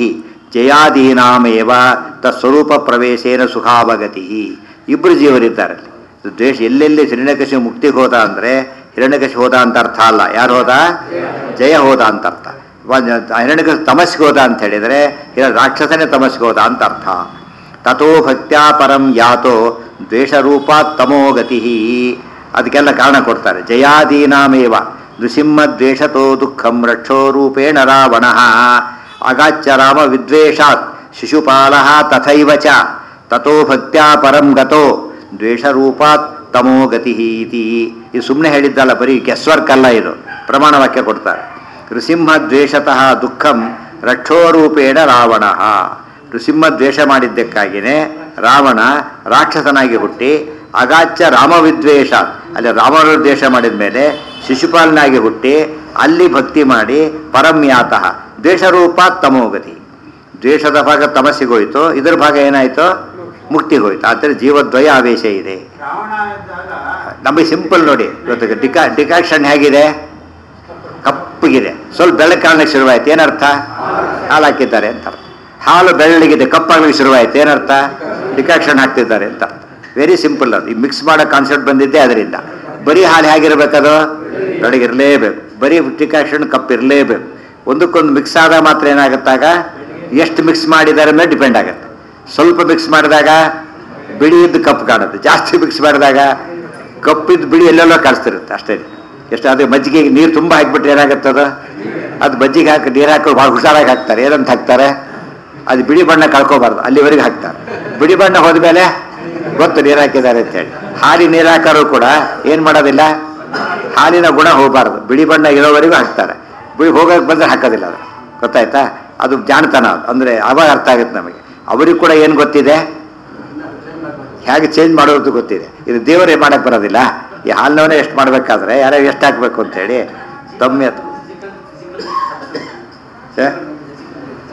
ಜಯಾದೀನಾಮೇವ ತತ್ಸ್ವರೂಪ ಪ್ರವೇಶೇನ ಸುಖಾವಗತಿ ಇಬ್ಬರು ಜೀವರಿದ್ದಾರೆ ಅಲ್ಲಿ. ದ್ವೇಷ ಎಲ್ಲೆಲ್ಲಿ ಹಿರಣ್ಯಕಶಿ ಮುಕ್ತಿಗೆ ಹೋದ ಅಂದರೆ ಹಿರಣ್ಯಕಶಿ ಹೋದ ಅಂತ ಅರ್ಥ ಅಲ್ಲ ಯಾರು ಹೋದ ಜಯ ಹೋದ ಅಂತ ಅರ್ಥ ಹಿರಣ್ಯಕಶಿ ತಮಸ್ಸಿಗೆ ಹೋದ ಅಂತ ಹೇಳಿದರೆ ಹಿರ- ರಾಕ್ಷಸನೇ ತಮಸ್ಸಿಗೆ ಹೋದ ಅಂತ ಅರ್ಥ ತಥೋ ಭಕ್ತ್ಯಾ ಪರಂ ಯಾತೋ ದ್ವೇಷರೂಪಾತ್ ತಮೋ ಗತಿ ಅದಕ್ಕೆಲ್ಲ ಕಾರಣ ಕೊಡ್ತಾರೆ ಜಯಾದೀನಾಮೇವ ನೃಸಿಂಹ ದ್ವೇಷತೋ ದುಃಖಂ ರಕ್ಷೋ ರೂಪೇಣ ರಾವಣ ಅಗಾಚ್ಯ ರಾಮ ವಿದ್ವೇಷಾತ್ ಶಿಶುಪಾಲ ತಥೈವ ಚ ತಥೋ ಭಕ್ತ್ಯಾ ಪರಂ ಗತೋ ದ್ವೇಷರೂಪಾತ್ ತಮೋ ಗತಿ ಇತಿ ಇದು ಸುಮ್ಮನೆ ಹೇಳಿದ್ದಲ್ಲ ಬರೀ ಗೆಸ್ವರ್ಕ್ ಅಲ್ಲ ಇದು ಪ್ರಮಾಣ ವಾಕ್ಯ ಕೊಡ್ತಾರೆ ನೃಸಿಂಹ ದ್ವೇಷತಃ ದುಃಖಂ ರಕ್ಷೋರೂಪೇಣ ರಾವಣ ನೃಸಿಂಹ ದ್ವೇಷ ಮಾಡಿದ್ದಕ್ಕಾಗಿಯೇ ರಾವಣ ರಾಕ್ಷಸನಾಗಿ ಹುಟ್ಟಿ ಅಗಾಚ್ಯ ರಾಮವಿದ್ವೇಷ ಅಲ್ಲಿ ರಾಮನ ದ್ವೇಷ ಮಾಡಿದ ಮೇಲೆ ಶಿಶುಪಾಲನಾಗಿ ಹುಟ್ಟಿ ಅಲ್ಲಿ ಭಕ್ತಿ ಮಾಡಿ ಪರಮ್ಯಾತಃ ದ್ವೇಷರೂಪ ತಮೋಗತಿ ದ್ವೇಷದ ಭಾಗ ತಮಸ್ಸಿಗೋಯ್ತು ಇದ್ರ ಭಾಗ ಏನಾಯ್ತು ಮುಕ್ತಿಗೋಯ್ತು ಆದರೆ ಜೀವದ್ವಯ ಆವೇಶ ಇದೆ ರಾವಣ ಇದ್ದಾಗ ನಮಗೆ ಸಿಂಪಲ್ ನೋಡಿ ಇವತ್ತು ಡಿಕಾ ಡಿಕಾಕ್ಷನ್ ಹೇಗಿದೆ ಕಪ್ಪಗಿದೆ ಸ್ವಲ್ಪ ಬೆಳಕು ಕಾಣಲಿಕ್ಕೆ ಶುರುವಾಯ್ತು ಏನರ್ಥ ಹಾಲು ಹಾಕಿದ್ದಾರೆ ಅಂತ ಅರ್ಥ ಹಾಲು ಬೆಳ್ಳಗಿದೆ ಕಪ್ಪಾಗ್ಲಿಕ್ಕೆ ಶುರುವಾಯ್ತು ಏನರ್ಥ ಡಿಕಾಕ್ಷನ್ ಹಾಕ್ತಿದ್ದಾರೆ ಅಂತ ಅರ್ಥ ವೆರಿ ಸಿಂಪಲ್ ಅದು ಈ ಮಿಕ್ಸ್ ಮಾಡೋ ಕಾನ್ಸೆಪ್ಟ್ ಬಂದಿದ್ದೆ ಅದರಿಂದ ಬರೀ ಹಾಲು ಹೇಗಿರ್ಬೇಕದು ಬೆಳಗಿರಲೇಬೇಕು ಬರೀ ಡಿಕಾಕ್ಷನ್ ಕಪ್ ಇರಲೇಬೇಕು ಒಂದಕ್ಕೊಂದು ಮಿಕ್ಸ್ ಆದಾಗ ಮಾತ್ರ ಏನಾಗುತ್ತಾಗ ಎಷ್ಟು ಮಿಕ್ಸ್ ಮಾಡಿದ್ದಾರೆ ಮೇಲೆ ಡಿಪೆಂಡ್ ಆಗುತ್ತೆ ಸ್ವಲ್ಪ ಮಿಕ್ಸ್ ಮಾಡಿದಾಗ ಬಿಳಿ ಇದ್ದು ಕಪ್ಪು ಕಾಣುತ್ತೆ ಜಾಸ್ತಿ ಮಿಕ್ಸ್ ಮಾಡಿದಾಗ ಕಪ್ಪಿದ್ದು ಬಿಳಿ ಎಲ್ಲೆಲ್ಲೋ ಕಾಣಿಸ್ತಿರುತ್ತೆ ಅಷ್ಟೇ ಎಷ್ಟು ಅದು ಮಜ್ಜಿಗೆಗೆ ನೀರು ತುಂಬ ಹಾಕಿಬಿಟ್ರೆ ಏನಾಗುತ್ತದ ಅದು ಮಜ್ಜಿಗೆ ಹಾಕಿ ನೀರು ಹಾಕಿ ಭಾಳ ಹುಷಾರಾಗಿ ಹಾಕ್ತಾರೆ ಏನಂತ ಹಾಕ್ತಾರೆ ಅದು ಬಿಳಿ ಬಣ್ಣ ಕಳ್ಕೊಬಾರ್ದು ಅಲ್ಲಿವರೆಗೆ ಹಾಕ್ತಾರೆ ಬಿಳಿ ಬಣ್ಣ ಹೋದ್ಮೇಲೆ ಗೊತ್ತು ನೀರು ಹಾಕಿದ್ದಾರೆ ಅಂತೇಳಿ ಹಾಲಿ ನೀರು ಹಾಕೋರು ಕೂಡ ಏನು ಮಾಡೋದಿಲ್ಲ ಹಾಲಿನ ಗುಣ ಹೋಗಬಾರ್ದು ಬಿಳಿ ಬಣ್ಣ ಇರೋವರೆಗೂ ಹಾಕ್ತಾರೆ ಬಿಳಿ ಹೋಗೋಕೆ ಬಂದರೆ ಹಾಕೋದಿಲ್ಲ ಅದು ಗೊತ್ತಾಯ್ತಾ ಅದು ಜಾಣತನ ಅದು ಅಂದರೆ ಅವಾಗ ಅರ್ಥ ಆಗುತ್ತೆ ನಮಗೆ ಅವರಿಗೂ ಕೂಡ ಏನು ಗೊತ್ತಿದೆ ಹೇಗೆ ಚೇಂಜ್ ಮಾಡೋದು ಗೊತ್ತಿದೆ ಇದು ದೇವರೇ ಮಾಡಕ್ಕೆ ಬರೋದಿಲ್ಲ ಈ ಹಾಲಿನವನೇ ಎಷ್ಟು ಮಾಡಬೇಕಾದ್ರೆ ಯಾರ್ಯಾರು ಎಷ್ಟು ಹಾಕಬೇಕು ಅಂತೇಳಿ ತಮ್ಮ ಛೇ?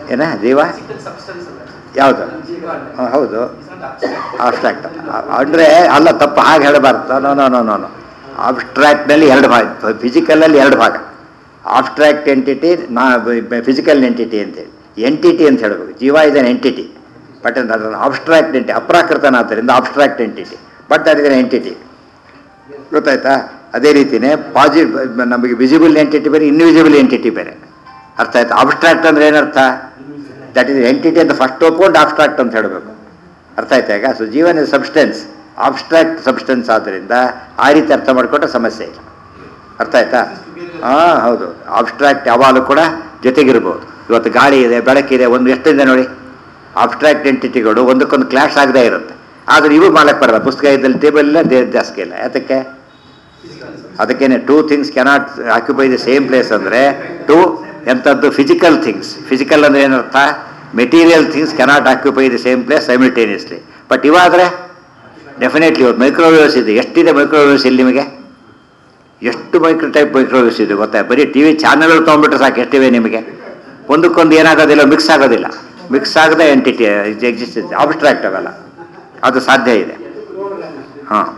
ಏನ ಜೀವ ಯಾವುದು ಹಾಂ ಹೌದು ಆಬ್ಸ್ಟ್ರಾಕ್ಟ್ ಅಂದರೆ ಅಲ್ಲ ತಪ್ಪು ಹಾಗೆ ಹೇಳಬಾರ್ದು no no no no no ಆಬ್ಸ್ಟ್ರಾಕ್ಟ್ನಲ್ಲಿ ಎರಡು ಭಾಗ ಫಿಸಿಕಲಲ್ಲಿ ಎರಡು ಭಾಗ ಆಬ್ಸ್ಟ್ರಾಕ್ಟ್ ಎಂಟಿಟಿ ನಾ ಫಿಸಿಕಲ್ ಎಂಟಿಟಿ ಅಂತೇಳಿ ಎಂಟಿಟಿ ಅಂತ ಹೇಳಬೇಕು ಜೀವ ಇಸ್ ಅನ್ ಎಂಟಿಟಿ ಬಟ್ ಅದನ್ನು ಆಬ್ಸ್ಟ್ರಾಕ್ಟ್ ಎಂಟಿ ಅಪ್ರಾಕೃತನಾದ್ದರಿಂದ abstract entity but that is an entity ಗೊತ್ತಾಯ್ತಾ ಅದೇ ರೀತಿಯೇ ಪಾಸಿ ನಮಗೆ ವಿಸಿಬಲ್ ಎಂಟಿಟಿ ಬೇರೆ ಇನ್ವಿಸಿಬಲ್ ಎಂಟಿಟಿ ಬೇರೆ ಅರ್ಥ ಆಯ್ತಾ ಅಬ್ಸ್ಟ್ರಾಕ್ಟ್ ಅಂದ್ರೆ ಏನರ್ಥ ದಟ್ ಇಸ್ ಎಂಟಿಟಿ ಅಂತ ಫಸ್ಟ್ ಒಪ್ಕೊಂಡು ಆಬ್ಸ್ಟ್ರಾಕ್ಟ್ ಅಂತ ಹೇಳಬೇಕು ಅರ್ಥ ಆಯ್ತಾ ಈಗ ಸೊ ಜೀವನ ಸಬ್ಸ್ಟೆನ್ಸ್ ಆಬ್ಸ್ಟ್ರಾಕ್ಟ್ ಸಬ್ಸ್ಟೆನ್ಸ್ ಆದ್ದರಿಂದ ಆ ರೀತಿ ಅರ್ಥ ಮಾಡಿಕೊಂಡ್ರೆ ಸಮಸ್ಯೆ ಇಲ್ಲ ಅರ್ಥ ಆಯ್ತಾ ಹಾಂ ಹೌದು ಆಬ್ಸ್ಟ್ರಾಕ್ಟ್ ಯಾವಾಗಲೂ ಕೂಡ ಜೊತೆಗಿರ್ಬೋದು ಇವತ್ತು ಗಾಳಿ ಇದೆ ಬೆಳಕಿದೆ ಒಂದು ಎಷ್ಟಿದೆ ನೋಡಿ ಆಬ್ಸ್ಟ್ರಾಕ್ಟ್ ಎಂಟಿಟಿಗಳು ಒಂದಕ್ಕೊಂದು ಕ್ಲಾಶ್ ಆಗದೇ ಇರುತ್ತೆ ಆದರೆ ಇವು ಮಾಡಕ್ಕೆ ಬರಲ್ಲ ಪುಸ್ತಕ ಇದ್ದಲ್ಲಿ ಟೇಬಲ್ ಇಲ್ಲ ದೇ ಜಾಸ್ತಿ ಇಲ್ಲ ಯಾತಕ್ಕೆ ಅದಕ್ಕೇನೆ two things cannot occupy the same place ಅಂದರೆ ಟೂ ಎಂಥದ್ದು ಫಿಸಿಕಲ್ ಥಿಂಗ್ಸ್ ಫಿಸಿಕಲ್ ಅಂದರೆ ಏನರ್ಥ material things cannot occupy the same place simultaneously but ಇವಾದರೆ ಡೆಫಿನೆಟ್ಲಿ ಇವತ್ತು ಮೈಕ್ರೋವೇವ್ಸ್ ಇದೆ ಎಷ್ಟಿದೆ ಮೈಕ್ರೋವೇವ್ಸ್ ಇಲ್ಲಿ ನಿಮಗೆ ಎಷ್ಟು ಮೈಕ್ರೋ ಟೈಪ್ ಮೈಕ್ರೋವೇವ್ಸ್ ಇದೆ ಗೊತ್ತಾ ಬರೀ ಟಿ ವಿ ಚಾನಲ್ಗಳು ತೊಗೊಂಡ್ಬಿಟ್ರೆ ಸಾಕು ಎಷ್ಟಿವೆ ನಿಮಗೆ ಒಂದಕ್ಕೊಂದು ಏನಾಗೋದಿಲ್ಲ ಮಿಕ್ಸ್ ಆಗೋದಿಲ್ಲ ಮಿಕ್ಸ್ ಆಗದೆ ಎಂಟಿಟಿ ಎಕ್ಸಿಸ್ಟ್ ಆಬ್ಸ್ಟ್ರಾಕ್ಟ್ ಅವೆಲ್ಲ ಅದು ಸಾಧ್ಯ ಇದೆ ಹಾಂ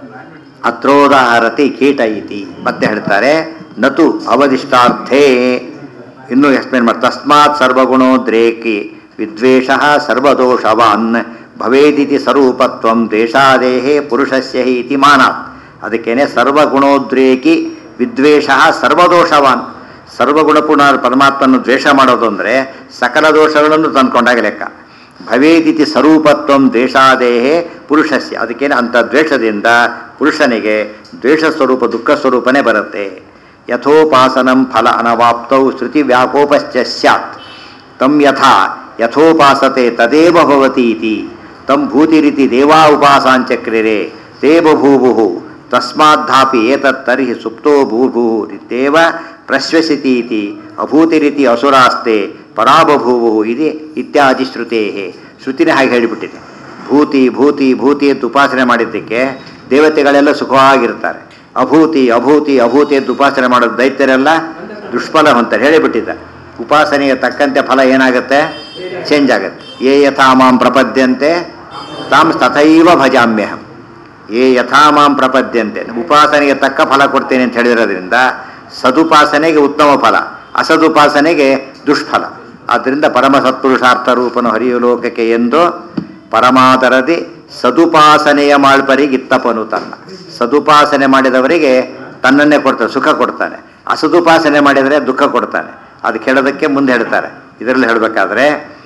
ಅತ್ರೋದಾಹರತಿ ಕೀಟ ಇತಿ ಮತ್ತೆ ಹೇಳ್ತಾರೆ ನತು ಅವದಿಷ್ಟಾರ್ಥೇ ಇನ್ನೂ ಎಕ್ಸ್ಪ್ಲೇನ್ ಮಾಡಿ ತಸ್ಮಾತ್ ಸರ್ವಗುಣೋದ್ರೇಕಿ ವಿದ್ವೇಷ ಸರ್ವದೋಷವಾನ್ ಭವೇದಿತಿ ಸ್ವರೂಪತ್ವಂ ದ್ವೇಷಾದೇಹೇ ಪುರುಷಸ್ಯ ಹಿ ಇತಿ ಮಾನಾತ್ ಅದಕ್ಕೇನೆ ಸರ್ವಗುಣೋದ್ರೇಕಿ ವಿದ್ವೇಷ ಸರ್ವದೋಷವಾನ್ ಸರ್ವಗುಣಪೂರ್ಣ ಪರಮಾತ್ಮನ್ನು ದ್ವೇಷ ಮಾಡೋದು ಅಂದರೆ ಸಕಲ ದೋಷಗಳನ್ನು ತಂದ್ಕೊಂಡಾಗ ಲೆಕ್ಕ ಭವೇದಿತಿ ಸ್ವರೂಪತ್ವಂ ದ್ವೇಷಾದೇಹೇ ಪುರುಷಸ್ಯ ಅದಕ್ಕೇನೆ ಅಂಥ ದ್ವೇಷದಿಂದ ಪುರುಷನಿಗೆ ದ್ವೇಷ ಸ್ವರೂಪ ದುಃಖ ಸ್ವರೂಪನೇ ಬರುತ್ತೆ ಯಥೋಪಾಸನಂ ಫಲ ಅನವಾಪ್ತೌ ಶ್ರುತಿ ವ್ಯಾಕೋಪಶ್ಚ ಸ್ಯಾತ್ ತಂ ಯಥಾ ಯಥೋಪಾಸತೆ ತದೇವ ಭವತಿ ಇತಿ ತಂ ಭೂತಿರಿತಿ ದೇವಾ ಉಪಾಸಾಂಚಕ್ರಿರೆ ತೇ ಬಭೂವು ತಸ್ಮಾದ್ದಾಪಿ ಏತತ್ ತರ್ಹಿ ಸುಪ್ತೋ ಭೂಭೂ ಇತ್ಯೇವ ಪ್ರಶ್ವಸಿತಿ ಇತಿ ಅಭೂತಿರಿತಿ ಅಸುರಾಸ್ತೆ ಪರಾಬಭೂವು ಇದೆ ಇತ್ಯಾದಿ ಶ್ರುತೇ ಶ್ರುತಿನೇ ಹಾಗೆ ಹೇಳಿಬಿಟ್ಟಿದೆ ಭೂತಿ ಭೂತಿ ಭೂತಿ ಅಂತ ಉಪಾಸನೆ ಮಾಡಿದ್ದಕ್ಕೆ ದೇವತೆಗಳೆಲ್ಲ ಸುಖವಾಗಿರ್ತಾರೆ ಅಭೂತಿ ಅಭೂತಿ ಅಭೂತಿ ಅಂತ ಉಪಾಸನೆ ಮಾಡೋದು ದೈತ್ಯರೆಲ್ಲ ದುಷ್ಫಲ ಹೊಂತಾರೆ ಹೇಳಿಬಿಟ್ಟಿದ್ದ ಉಪಾಸನೆಗೆ ತಕ್ಕಂತೆ ಫಲ ಏನಾಗುತ್ತೆ ಚೇಂಜ್ ಆಗುತ್ತೆ ಏ ಯಥಾ ಮಾಂ ಪ್ರಪದ್ಯಂತೆ ತಾಮ್ ತಥೈವ ಭಜಾಮ್ಯಹಂ ಏ ಯಥಾ ಮಾಂ ಪ್ರಪದ್ಯಂತೆ ಉಪಾಸನೆಗೆ ತಕ್ಕ ಫಲ ಕೊಡ್ತೇನೆ ಅಂತ ಹೇಳಿರೋದ್ರಿಂದ ಸದುಪಾಸನೆಗೆ ಉತ್ತಮ ಫಲ ಅಸದುಪಾಸನೆಗೆ ದುಷ್ಫಲ ಆದ್ದರಿಂದ ಪರಮ ಸತ್ಪುರುಷಾರ್ಥ ರೂಪನು ಹರಿಯು ಲೋಕಕ್ಕೆ ಎಂದು ಪರಮಾದರದಿ ಸದುಪಾಸನೆಯ ಮಾಳ್ಪರಿಗಿತ್ತಪನು ತನ್ನ ಸದುಪಾಸನೆ ಮಾಡಿದವರಿಗೆ ತನ್ನನ್ನೇ ಕೊಡ್ತಾನೆ ಸುಖ ಕೊಡ್ತಾನೆ ಅಸದುಪಾಸನೆ ಮಾಡಿದರೆ ದುಃಖ ಕೊಡ್ತಾನೆ ಅದು ಕೇಳೋದಕ್ಕೆ ಮುಂದೆ ಹೇಳ್ತಾರೆ ಇದರಲ್ಲಿ ಹೇಳಬೇಕಾದ್ರೆ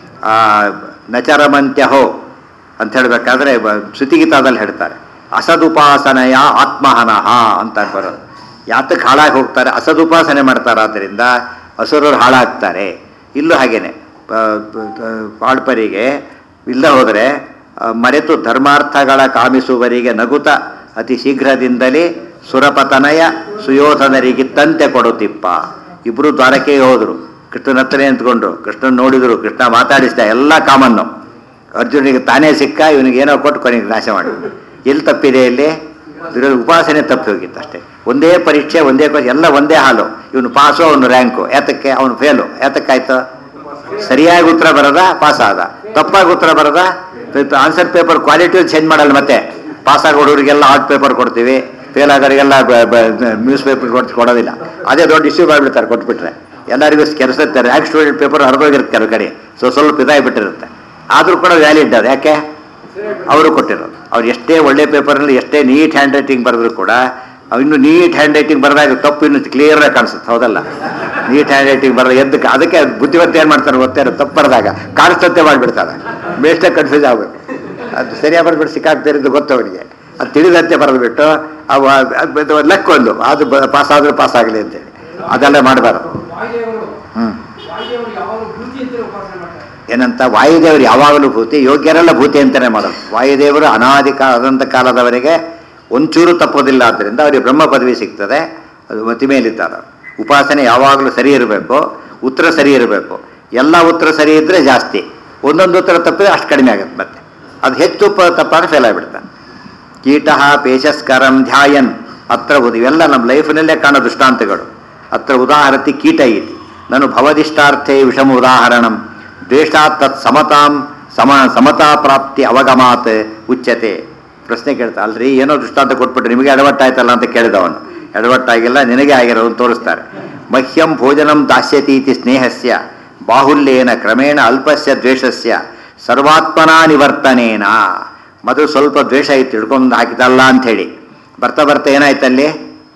ನಚರಮಂತ್ಯಹೋ ಅಂತ ಹೇಳಬೇಕಾದ್ರೆ ಶ್ರುತಿಗೀತಾದಲ್ಲಿ ಹೇಳ್ತಾರೆ ಅಸದುಪಾಸನೆಯ ಆತ್ಮಹನಃ ಅಂತ ಬರೋದು ಯಾತಕ್ಕೆ ಹಾಳಾಗಿ ಹೋಗ್ತಾರೆ ಅಸದುಪಾಸನೆ ಮಾಡ್ತಾರೆ ಆದ್ದರಿಂದ ಅಸುರರು ಹಾಳಾಗ್ತಾರೆ ಇಲ್ಲೂ ಹಾಗೇನೆ ಪಾಳ್ಪರಿಗೆ ಇಲ್ಲ ಹೋದರೆ ಮರೆತು ಧರ್ಮಾರ್ಥಗಳ ಕಾಮಿಸುವರಿಗೆ ನಗುತ ಅತಿ ಶೀಘ್ರದಿಂದಲೇ ಸುರಪತನಯ ಸುಯೋಧನರಿಗಿತ್ತಂತೆ ಕೊಡುತ್ತಿಪ್ಪ ಇಬ್ಬರು ದ್ವಾರಕೆಗೆ ಹೋದರು ಕೃಷ್ಣನ ಹತ್ರನೇ ನಿಂತ್ಕೊಂಡ್ರು ಕೃಷ್ಣನ್ ನೋಡಿದ್ರು ಕೃಷ್ಣ ಮಾತಾಡಿಸಿದ ಎಲ್ಲ ಕಾಮನ್ನು ಅರ್ಜುನಿಗೆ ತಾನೇ ಸಿಕ್ಕ ಇವನಿಗೆ ಏನೋ ಕೊಟ್ಟು ಕೊನೆಗೆ ನಾಶ ಮಾಡಿ ಎಲ್ಲಿ ತಪ್ಪಿದೆ ಇಲ್ಲಿ ಇದ್ರ ಉಪಾಸನೆ ತಪ್ಪಿ ಹೋಗಿತ್ತು ಅಷ್ಟೇ ಒಂದೇ ಪರೀಕ್ಷೆ ಒಂದೇ ಕ್ವಶನ್ ಎಲ್ಲ ಒಂದೇ ಹಾಲು ಇವನು ಪಾಸು ಅವನು ರ್ಯಾಂಕು ಯಾತಕ್ಕೆ ಅವನು ಫೇಲು ಯಾತಕ್ಕಾಯ್ತು ಸರಿಯಾಗಿ ಉತ್ತರ ಬರದ ಪಾಸ್ ಆದ ತಪ್ಪಾಗಿ ಉತ್ತರ ಬರದ ಆನ್ಸರ್ ಪೇಪರ್ ಕ್ವಾಲಿಟಿ ಚೇಂಜ್ ಮಾಡಲ್ಲ ಮತ್ತೆ ಪಾಸ್ ಆಗೋ ಹುಡುಗರಿಗೆಲ್ಲ ಆರ್ಟ್ ಪೇಪರ್ ಕೊಡ್ತೀವಿ ಫೇಲ್ ಆಗೋರಿಗೆಲ್ಲ ನ್ಯೂಸ್ ಪೇಪರ್ ಕೊಟ್ಟು ಕೊಡೋದಿಲ್ಲ ಅದೇ ದೊಡ್ಡ ಇಶ್ಯೂ ಮಾಡಿಬಿಡ್ತಾರೆ ಕೊಟ್ಬಿಟ್ರೆ ಎಲ್ಲರಿಗೂ ಕೆಲಸ ಇರ್ತಾರೆ ಯಾಕೆ ಸ್ಟೂಡೆಂಟ್ ಪೇಪರ್ ಹರಿದೋಗಿರುತ್ತೆ ಕೆಲವು ಕಡೆ ಸೊ ಸ್ವಲ್ಪ ಇದಾಗಿಬಿಟ್ಟಿರುತ್ತೆ ಆದರೂ ಕೂಡ ವ್ಯಾಲಿಡ್ ಅದು ಯಾಕೆ ಅವರು ಕೊಟ್ಟಿರೋದು ಅವ್ರು ಎಷ್ಟೇ ಒಳ್ಳೆ ಪೇಪರ್ನಲ್ಲಿ ಎಷ್ಟೇ ನೀಟ್ ಹ್ಯಾಂಡ್ ರೈಟಿಂಗ್ ಬರೆದ್ರು ಕೂಡ ಅವ್ ಇನ್ನು ನೀಟ್ ಹ್ಯಾಂಡ್ ರೈಟಿಂಗ್ ಬರೆದಾಗ ತಪ್ಪು ಇನ್ನು ಕ್ಲಿಯರಾಗಿ ಕಾಣಿಸುತ್ತೆ ಹೌದಲ್ಲ ನೀಟ್ ಹ್ಯಾಂಡ್ ರೈಟಿಂಗ್ ಬರೆದ ಎದ್ದಕ್ಕೆ ಅದಕ್ಕೆ ಬುದ್ಧಿವಂತ ಏನು ಮಾಡ್ತಾರೆ ಗೊತ್ತೇನೋ ತಪ್ಪು ಬರೆದಾಗ ಕಾಣಿಸ್ತಂತೆ ಮಾಡಿಬಿಡ್ತಾರೆ ಬೇಷ್ಟೇ ಕನ್ಫ್ಯೂಸ್ ಆಗಬೇಕು ಅದು ಸರಿಯಾಗಿ ಬರೆದ್ಬಿಟ್ಟು ಸಿಕ್ಕಾಗ್ತಿರೋದು ಗೊತ್ತು ಅವನಿಗೆ ಅದು ತಿಳಿದಂತೆ ಬರೆದ್ಬಿಟ್ಟು ಅವು ಅದು ಲೆಕ್ಕ ಒಂದು ಅದು ಪಾಸ್ ಆದರೂ ಪಾಸ್ ಆಗಲಿ ಅಂತೇಳಿ ಅದೆಲ್ಲ ಮಾಡಬಾರ್ದು ವಾಯುದೇವರು ಹ್ಞೂ ವಾಯುದೇವರು ಯಾವಾಗಲೂ ಭೂತಿ ಅಂತ ಉಪಾಸನೆ ಮಾಡ್ತಾರೆ ಏನಂತ ವಾಯುದೇವರು ಯಾವಾಗಲೂ ಭೂತಿ ಯೋಗ್ಯರೆಲ್ಲ ಭೂತಿ ಅಂತಲೇ ಮಾಡೋದು ವಾಯುದೇವರು ಅನಾದಿ ಕಾಲದಂತ ಕಾಲದವರೆಗೆ ಒಂಚೂರು ತಪ್ಪೋದಿಲ್ಲ ಆದ್ದರಿಂದ ಅವರಿಗೆ ಬ್ರಹ್ಮ ಪದವಿ ಸಿಗ್ತದೆ ಅದು ಮತಿ ಮೇಲಿದ್ದಾರೆ ಉಪಾಸನೆ ಯಾವಾಗಲೂ ಸರಿ ಇರಬೇಕು ಉತ್ತರ ಸರಿ ಇರಬೇಕು ಎಲ್ಲ ಉತ್ತರ ಸರಿ ಇದ್ದರೆ ಜಾಸ್ತಿ ಒಂದೊಂದು ಉತ್ತರ ತಪ್ಪಿದ್ರೆ ಅಷ್ಟು ಕಡಿಮೆ ಆಗುತ್ತೆ ಮತ್ತೆ ಅದು ಹೆಚ್ಚು ಪ ತಪ್ಪಾದ್ರೆ ಫೇಲ್ ಆಗಿಬಿಡ್ತಾನೆ ಕೀಟ ಪೇಶಸ್ಕರಂ ಧ್ಯಾಯನ್ ಅತ್ರ ಉದ ಇವೆಲ್ಲ ನಮ್ಮ ಲೈಫ್ನಲ್ಲೇ ಕಾಣೋ ದೃಷ್ಟಾಂತಗಳು ಅತ್ರ ಉದಾಹರತಿ ಕೀಟ ಇತಿ ನಾನು ಭವದಿಷ್ಟಾರ್ಥೇ ವಿಷಮ ಉದಾಹರಣಂ ದ್ವೇಷಾತ್ ತತ್ ಸಮತಾಂ ಸಮ ಸಮತಾ ಪ್ರಾಪ್ತಿ ಅವಗಮಾತ್ ಉಚ್ಯತೆ ಪ್ರಶ್ನೆ ಕೇಳ್ತಾ ಅಲ್ರಿ ಏನೋ ದೃಷ್ಟಾಂತ ಕೊಟ್ಬಿಟ್ರೆ ನಿಮಗೆ ಎಡವಟ್ಟಾಯ್ತಲ್ಲ ಅಂತ ಕೇಳಿದವನು ಎಡವಟ್ಟಾಗಿಲ್ಲ ನಿನಗೆ ಆಗಿರೋದನ್ನು ತೋರಿಸ್ತಾರೆ ಮಹ್ಯಂ ಭೋಜನಂ ದಾಸ್ಯತೀತಿ ಸ್ನೇಹಸ್ಯ ಬಾಹುಲ್ಯೇನ ಕ್ರಮೇಣ ಅಲ್ಪಸ್ಯ ದ್ವೇಷಸ್ಯ ಸರ್ವಾತ್ಮನಾ ನಿವರ್ತನೇನ ಮೊದಲು ಸ್ವಲ್ಪ ದ್ವೇಷ ಇತ್ತು ಹಿಡ್ಕೊಂಡು ಹಾಕಿದಲ್ಲ ಅಂಥೇಳಿ ಬರ್ತಾ ಬರ್ತಾ ಏನಾಯ್ತಲ್ಲಿ